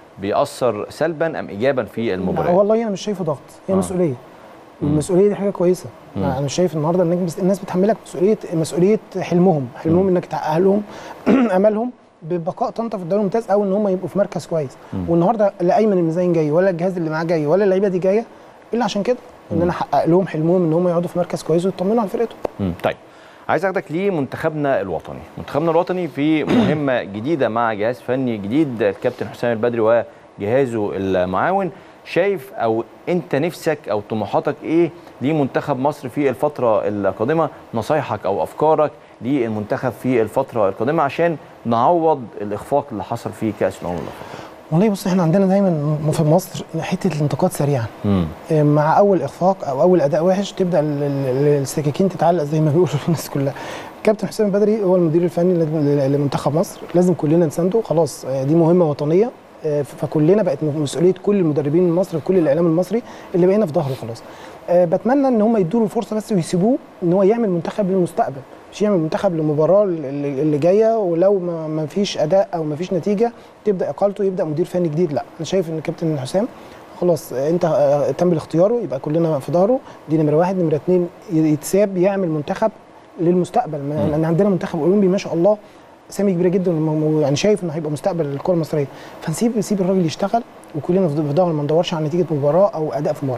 بيأثر سلبا ام ايجابا في لا المباراه والله انا مش شايفه ضغط هي آه. مسؤوليه المسؤوليه دي حاجه كويسه انا مش شايف النهارده ان الناس- الناس بتحملك مسؤوليه مسؤوليه حلمهم حلمهم انك تحقق لهم املهم ببقاء طنطا في الدوري الممتاز او ان هم يبقوا في مركز كويس والنهارده لا ايمن المزين جاي ولا الجهاز اللي معاه جاي ولا اللعيبه دي جايه الا عشان كده ان انا احقق لهم حلمهم ان هم يقعدوا في مركز كويس ويطمنوا على فرقتهم مم. طيب عايز اخدك لمنتخبنا الوطني منتخبنا الوطني في مهمه جديده مع جهاز فني جديد الكابتن حسام البدري وجهازه المعاون شايف او انت نفسك او طموحاتك ايه لمنتخب مصر في الفتره القادمه نصايحك او افكارك للمنتخب في الفتره القادمه عشان نعوض الاخفاق اللي حصل في كاس الامم الافريقيه والله بص احنا عندنا دايما في مصر حته الانتقاد سريعا مم. مع اول اخفاق او اول اداء وحش تبدا ال- ال- السكاكين تتعلق زي ما بيقولوا الناس كلها كابتن حسام البدري هو المدير الفني ل- لمنتخب مصر لازم كلنا نسانده خلاص آه، دي مهمه وطنيه آه، فكلنا بقت مسؤوليه كل المدربين المصري وكل الاعلام المصري اللي بقينا في ظهره خلاص آه، بتمنى ان هم يدوا له فرصه بس ويسيبوه ان هو يعمل منتخب للمستقبل مش يعمل منتخب للمباراه اللي اللي جايه ولو ما ما فيش اداء او ما فيش نتيجه تبدا اقالته يبدا مدير فني جديد لا انا شايف ان كابتن حسام خلاص آه، انت آه، تم اختياره يبقى كلنا في ظهره دي نمره واحد نمره اثنين يتساب يعمل منتخب للمستقبل ما- لان عندنا منتخب اولمبي ما شاء الله سامي كبيره جدا وم- يعني شايف انه هيبقى مستقبل الكره المصريه فنسيب نسيب الراجل يشتغل وكلنا في ظهره ما ندورش على نتيجه مباراه او اداء في مباراه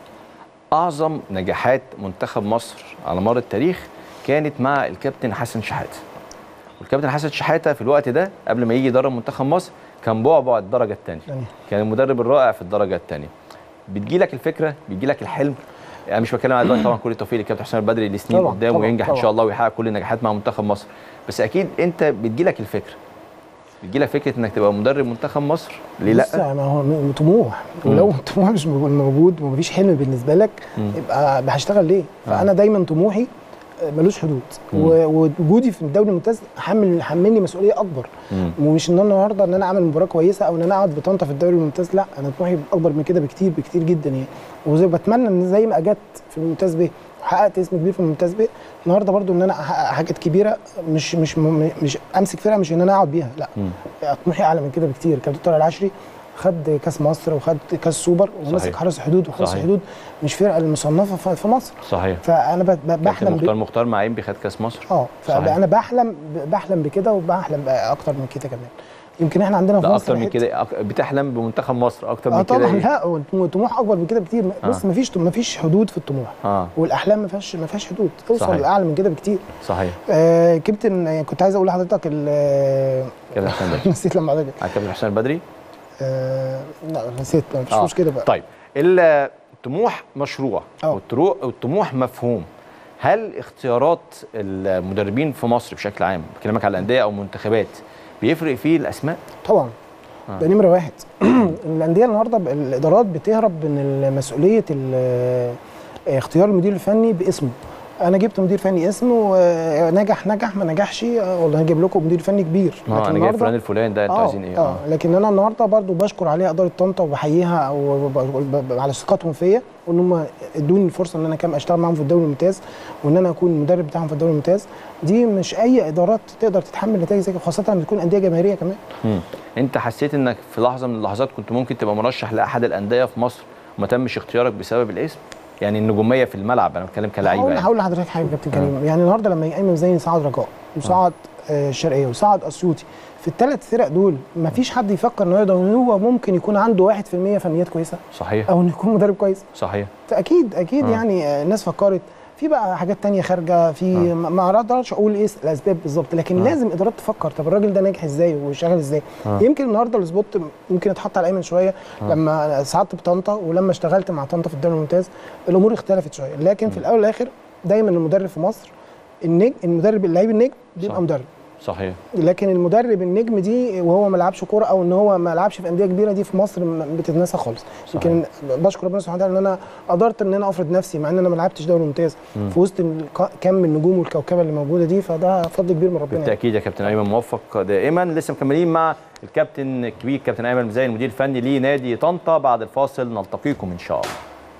اعظم نجاحات منتخب مصر على مر التاريخ كانت مع الكابتن حسن شحاته والكابتن حسن شحاته في الوقت ده قبل ما يجي يدرب منتخب مصر كان بعبع الدرجه الثانيه تانية. كان المدرب الرائع في الدرجه الثانيه بتجي لك الفكره بيجي لك الحلم انا مش بتكلم على دلوقتي طبعا كل التوفيق للكابتن حسام البدري لسنين طبعاً، قدام طبعاً، وينجح ان طبعاً. شاء الله ويحقق كل النجاحات مع منتخب مصر بس اكيد انت بتجي لك الفكره بتجي لك فكره انك تبقى مدرب منتخب مصر ليه بص لا ما هو م- طموح ولو الطموح مش موجود ومفيش حلم بالنسبه لك يبقى هشتغل ليه؟ فانا دايما طموحي آه، ملوش حدود و- ووجودي في الدوري الممتاز حمل حملني مسؤوليه اكبر مم. ومش ان انا النهارده ان انا اعمل مباراه كويسه او ان انا اقعد بطنطا في الدوري الممتاز لا انا طموحي اكبر من كده بكتير بكتير جدا يعني وزي بتمنى ان زي ما اجت في الممتاز ب وحققت اسم كبير في الممتاز ب النهارده برضو ان انا احقق حاجات كبيره مش مش مش امسك فرقه مش ان انا اقعد بيها لا طموحي اعلى من كده بكتير كابتن طارق العشري خد كاس مصر وخد كاس سوبر وماسك صحيح. حرس الحدود وحرس صحيح. الحدود مش فرقه المصنفه في- في مصر صحيح فانا ب- ب- كابتن بحلم مختار ب... مختار مع انبي خد كاس مصر اه صحيح. فانا بحلم بحلم بكده وبحلم بقى اكتر من كده كمان يمكن احنا عندنا في لا مصر اكتر من حتة- كده أك- بتحلم بمنتخب مصر اكتر اه من كده طبعا إيه؟ لا والطموح اكبر من كده بكتير بص آه. مفيش مفيش حدود في الطموح اه والاحلام ما فيهاش ما فيهاش حدود توصل صحيح. لاعلى من كده بكتير صحيح آه كابتن آه، كنت عايز اقول لحضرتك ال- كابتن حسام بدري نسيت لما حضرتك على كابتن حسام البدري آه لا نسيت مش آه. مشكله بقى طيب الطموح مشروع آه. والطرو- والطموح مفهوم هل اختيارات المدربين في مصر بشكل عام بكلمك على الانديه او منتخبات بيفرق فيه الاسماء طبعا آه. ده نمره واحد الانديه النهارده ب- الادارات بتهرب من مسؤوليه ال- اختيار المدير الفني باسمه انا جبت مدير فني اسمه آه، نجح نجح ما نجحش آه، والله هجيب لكم مدير فني كبير اه انا جايب فلان الفلاني ده انتوا اه عايزين ايه اه لكن انا النهارده برضو بشكر عليها اداره طنطا وبحييها وب- ب- ب- على ثقتهم فيا وان هم ادوني الفرصه ان انا كام اشتغل معاهم في الدوري الممتاز وان انا اكون المدرب بتاعهم في الدوري الممتاز دي مش اي ادارات تقدر تتحمل نتائج زي كده خاصه لما تكون انديه جماهيريه كمان مم. انت حسيت انك في لحظه من اللحظات كنت ممكن تبقى مرشح لاحد انديه في مصر وما تمش اختيارك بسبب الاسم يعني النجوميه في الملعب انا بتكلم كلاعيبه هقول يعني. هقول لحضرتك حاجه يا كابتن كريم يعني النهارده لما ايمن زين صعد رجاء وصعد آه، الشرقيه وصعد اسيوطي في الثلاث فرق دول ما فيش حد يفكر انه يقدر ان هو ممكن يكون عنده 1% فنيات كويسه صحيح او انه يكون مدرب كويس صحيح فاكيد اكيد آه. يعني آه، الناس فكرت في بقى حاجات تانية خارجه في آه. ما ما اقدرش اقول ايه الاسباب بالظبط لكن آه. لازم ادارات تفكر طب الراجل ده ناجح ازاي وشغال ازاي آه. يمكن النهارده السبوت يمكن اتحط على ايمن شويه آه. لما صعدت بطنطا ولما اشتغلت مع طنطا في الدوري الممتاز الامور اختلفت شويه لكن في الاول والاخر دايما المدرب في مصر النجم المدرب اللعيب النجم صح. بيبقى مدرب صحيح لكن المدرب النجم دي وهو ما لعبش كوره او ان هو ما لعبش في انديه كبيره دي في مصر م- بتتنسى خالص يمكن بشكر ربنا سبحانه وتعالى ان انا قدرت ان انا افرض نفسي مع ان انا ما لعبتش دوري ممتاز مم. في وسط الك- كم النجوم والكوكبه اللي موجوده دي فده فضل كبير من ربنا يعني. بالتاكيد يا كابتن ايمن موفق دائما لسه مكملين مع الكابتن الكبير كابتن ايمن مزين المدير الفني لنادي طنطا بعد الفاصل نلتقيكم ان شاء الله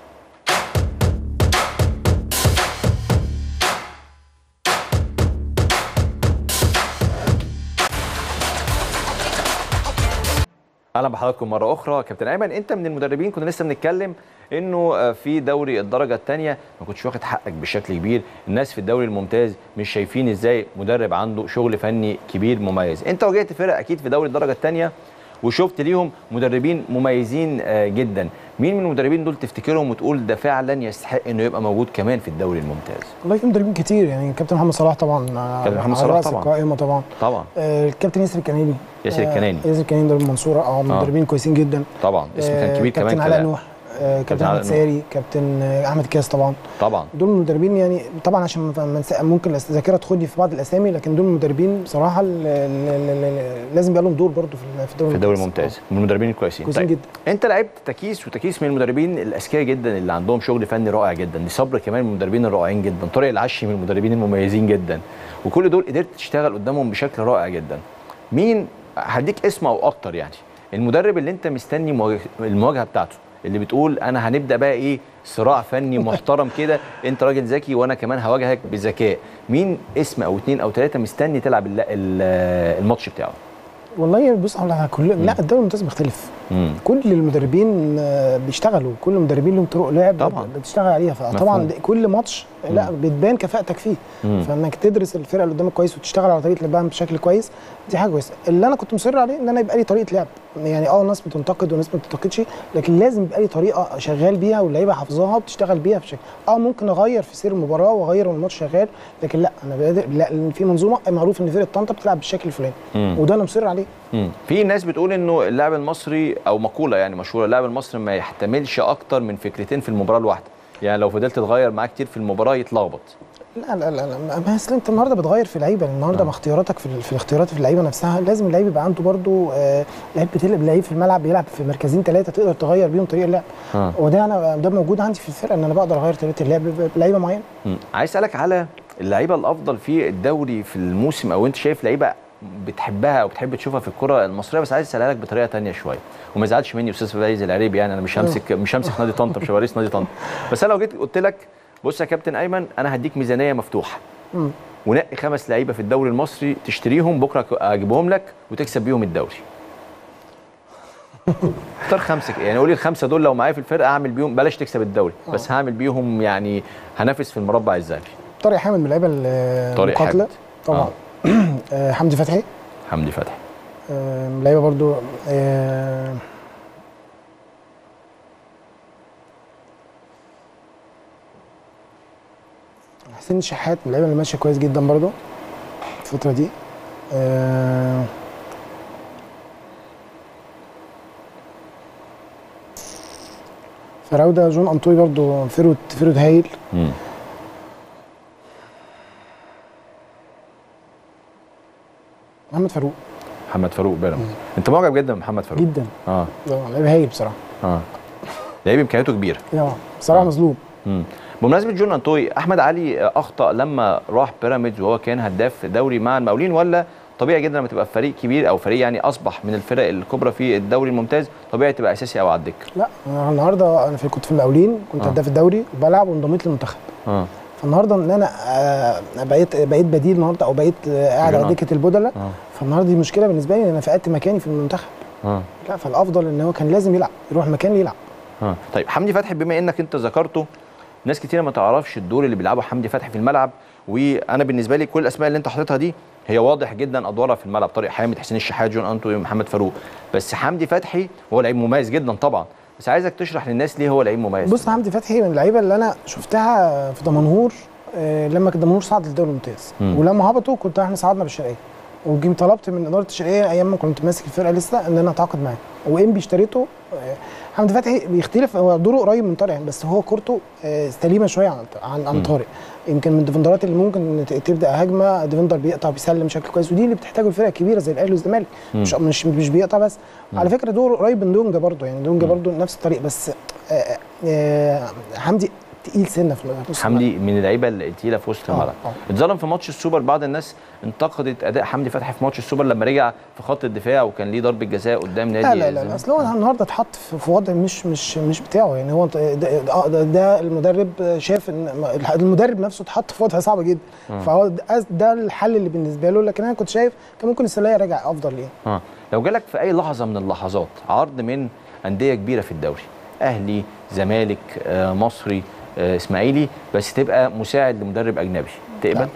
اهلا بحضراتكم مره اخرى كابتن ايمن انت من المدربين كنا لسه بنتكلم انه آه، في دوري الدرجه الثانيه ما كنتش واخد حقك بشكل كبير الناس في الدوري الممتاز مش شايفين ازاي مدرب عنده شغل فني كبير مميز انت واجهت فرق اكيد في دوري الدرجه الثانيه وشفت ليهم مدربين مميزين آه، جدا مين من المدربين دول تفتكرهم وتقول ده فعلا يستحق انه يبقى موجود كمان في الدوري الممتاز والله في مدربين كتير يعني كابتن محمد صلاح طبعا آه، كابتن محمد على صلاح رأس طبعا. القائمه طبعا طبعا آه، الكابتن ياسر الكناني ياسر آه، الكناني. ياسر الكناني ده من المنصوره اه مدربين كويسين جدا طبعا اسم كان آه، كبير كابتن كمان علاء كلاعب. نوح آه، كابتن كابتن علاء احمد نوح. ساري كابتن آه، احمد كاس طبعا طبعا دول المدربين يعني طبعا عشان ما- ما نسى- ممكن الذاكره تاخدني في بعض الاسامي لكن دول المدربين بصراحه ال- ال- ال- ال- لازم يبقى لهم دور برضه في في الدوري في الدوري الممتاز من المدربين الكويسين كويسين جدا. انت لعبت تكيس وتكيس من المدربين الاذكياء جدا اللي عندهم شغل فني رائع جدا دي صبر كمان من المدربين الرائعين جدا طارق العشي من المدربين المميزين جدا وكل دول قدرت تشتغل قدامهم بشكل رائع جدا مين هديك اسم او اكتر يعني المدرب اللي انت مستني مواجه- المواجهه بتاعته اللي بتقول انا هنبدا بقى ايه صراع فني محترم كده انت راجل ذكي وانا كمان هواجهك بذكاء مين اسم او اتنين او ثلاثه مستني تلعب الل- ال- الماتش بتاعه والله بص على كل لا الدوري الممتاز بيختلف مم. كل المدربين آه، بيشتغلوا كل المدربين لهم طرق لعب طبعا. بتشتغل عليها فطبعا مفهوم. ده- كل ماتش لا بتبان كفاءتك فيه مم. فانك تدرس الفرقه اللي قدامك كويس وتشتغل على طريقه لعبها بشكل كويس دي حاجه كويسه اللي انا كنت مصر عليه ان انا يبقى لي طريقه لعب يعني اه ناس بتنتقد وناس ما بتنتقدش لكن لازم يبقى لي طريقه شغال بيها واللعيبه حافظاها وبتشتغل بيها بشكل اه ممكن اغير في سير المباراه واغير والماتش شغال لكن لا انا بقدر لا لأن في منظومه معروف ان فرقه طنطا بتلعب بالشكل الفلاني مم. وده انا مصر عليه مم. في ناس بتقول انه اللاعب المصري او مقوله يعني مشهوره اللاعب المصري ما يحتملش اكتر من فكرتين في المباراه الواحده يعني لو فضلت تغير معاه كتير في المباراه يتلخبط لا لا لا, لا. ما اصل انت النهارده بتغير في لعيبه النهارده مع اختياراتك في, ال- في الاختيارات في اللعيبه نفسها لازم اللعيب يبقى عنده برضو آه لعيب بتلعب لعيب في الملعب بيلعب في مركزين ثلاثه تقدر تغير بيهم طريقه اللعب آه. وده انا ده موجود عندي في الفرقه ان انا بقدر اغير طريقه اللعب بلعيبه معينه مم. عايز اسالك على اللعيبه الافضل في الدوري في الموسم او انت شايف لعيبه بتحبها او بتحب تشوفها في الكره المصريه بس عايز اسالها لك بطريقه تانية شويه وما يزعلش مني استاذ فايز العريبي يعني انا مش همسك مش همسك نادي طنطا مش رئيس نادي طنطا بس انا لو جيت قلت لك بص يا كابتن ايمن انا هديك ميزانيه مفتوحه مم. ونقي خمس لعيبه في الدوري المصري تشتريهم بكره اجيبهم لك وتكسب بيهم الدوري اختار خمسه يعني قولي الخمسه دول لو معايا في الفرقه هعمل بيهم بلاش تكسب الدوري بس هعمل بيهم يعني هنافس في المربع الذهبي طارق حامد من اللعيبه طارق المقاتله حامد. طبعا آه. حمدي فتحي حمدي فتحي آه، من اللعيبه برضو آه، حسين الشحات من اللعيبه اللي ماشيه كويس جدا برضو الفتره دي آه، فراوده جون انطوي برضو فرود فرود هايل مم. محمد فاروق محمد فاروق بيراميدز انت معجب جدا بمحمد فاروق جدا اه آه، لعيب هايل بصراحه اه لعيب امكانياته كبيره اه بصراحه آه. مظلوم مم. بمناسبه جون انطوي احمد علي اخطا لما راح بيراميدز وهو كان هداف دوري مع المقاولين ولا طبيعي جدا لما تبقى في فريق كبير او فريق يعني اصبح من الفرق الكبرى في الدوري الممتاز طبيعي تبقى اساسي او على الدكه لا أنا النهارده انا في كنت في المقاولين كنت آه. هداف الدوري وبلعب وانضميت للمنتخب اه فالنهارده ان انا آه، بقيت بقيت بديل النهارده او بقيت آه، قاعد على جنان. دكه البدلاء اه فالنهارده دي مشكله بالنسبه لي ان انا فقدت مكاني في المنتخب اه لا فالافضل ان هو كان لازم يلعب يروح مكان يلعب اه طيب حمدي فتحي بما انك انت ذكرته ناس كتير ما تعرفش الدور اللي بيلعبه حمدي فتحي في الملعب وانا بالنسبه لي كل الاسماء اللي انت حاططها دي هي واضح جدا ادوارها في الملعب طارق حامد حسين الشحات جون انتو محمد فاروق بس حمدي فتحي هو لعيب مميز جدا طبعا بس عايزك تشرح للناس ليه هو لعيب مميز بص حمدي فتحي من اللعيبه اللي انا شفتها في دمنهور آه، لما كان دمنهور صعد للدوري الممتاز مم. ولما هبطوا كنت احنا صعدنا بالشرقيه وجيم طلبت من اداره الشرقيه ايام ما كنت ماسك الفرقه لسه ان انا اتعاقد معاه وانبي اشتريته آه، حمدي فتحي بيختلف هو دوره قريب من طارق بس هو كورته آه، سليمه شويه عن عن, عن مم. طارق يمكن من الديفندرات اللي ممكن ت- تبدا هجمه ديفندر بيقطع بيسلم بشكل كويس ودي اللي بتحتاجه الفرق الكبيره زي الاهلي والزمالك مم. مش مش مش بيقطع بس مم. على فكره دوره قريب من دونجا برضه يعني دونجا مم. برضه نفس الطريق بس آه، آه، حمدي تقيل سنه في نص الملعب. حمدي من اللعيبه التقيله في وسط آه، الملعب آه. اتظلم في ماتش السوبر بعض الناس انتقدت اداء حمدي فتحي في ماتش السوبر لما رجع في خط الدفاع وكان ليه ضربه جزاء قدام نادي لا لا لا, لا الزمالك. اصل هو النهارده اتحط في في وضع مش مش مش بتاعه يعني هو ده, ده, ده, ده المدرب شاف ان المدرب نفسه اتحط في وضع صعب جدا فهو ده, ده الحل اللي بالنسبه له لكن انا كنت شايف كان ممكن السلايه راجع افضل ليه اه لو جالك في اي لحظه من اللحظات عرض من انديه كبيره في الدوري اهلي زمالك آه مصري آه اسماعيلي بس تبقى مساعد لمدرب اجنبي تقبل لا.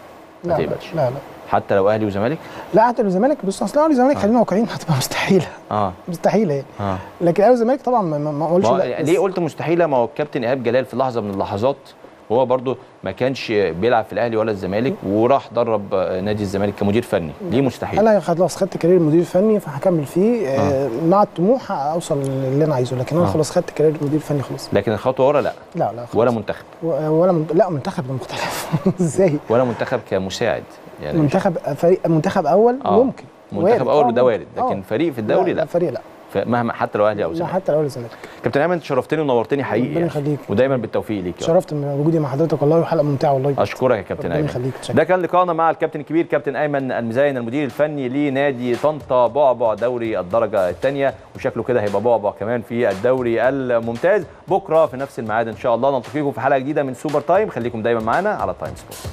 ما لا تقبلش. لا لا حتى لو اهلي وزمالك لا حتى لو الزمالك بص اصل اهلي والزمالك خلينا واقعيين هتبقى مستحيله اه مستحيله يعني اه لكن اهلي والزمالك طبعا ما- ما ما اقولش ما هو لا بس- ليه قلت مستحيله ما هو الكابتن ايهاب جلال في لحظه من اللحظات وهو برضو ما كانش بيلعب في الاهلي ولا الزمالك وراح درب آه، نادي الزمالك كمدير فني ليه مستحيل انا خلاص خدت كارير مدير فني فهكمل فيه آه. مع الطموح اوصل للي انا عايزه لكن انا آه. خلاص خدت كارير مدير فني خلاص لكن الخطوه ورا لا لا لا خلاص. ولا منتخب و- ولا من... لا منتخب ده مختلف ازاي ولا منتخب كمساعد يعني مش- منتخب فريق منتخب اول آه. ممكن منتخب اول وده وارد آه. لكن فريق في الدوري لا, فريق لا مهما حتى لو اهلي او لا زمالك حتى الاول الزمالك كابتن ايمن انت شرفتني ونورتني حقيقي ربنا يعني. يخليك. ودايما بالتوفيق ليك يا رب. شرفت من وجودي مع حضرتك والله وحلقه ممتعه والله اشكرك يا كابتن ربنا ايمن يخليك شكرا. ده كان لقاءنا مع الكابتن الكبير كابتن ايمن المزين المدير الفني لنادي طنطا بعبع دوري الدرجه الثانيه وشكله كده هيبقى بعبع كمان في الدوري الممتاز بكره في نفس الميعاد ان شاء الله نلتقيكم في حلقه جديده من سوبر تايم خليكم دايما معانا على تايم سبورت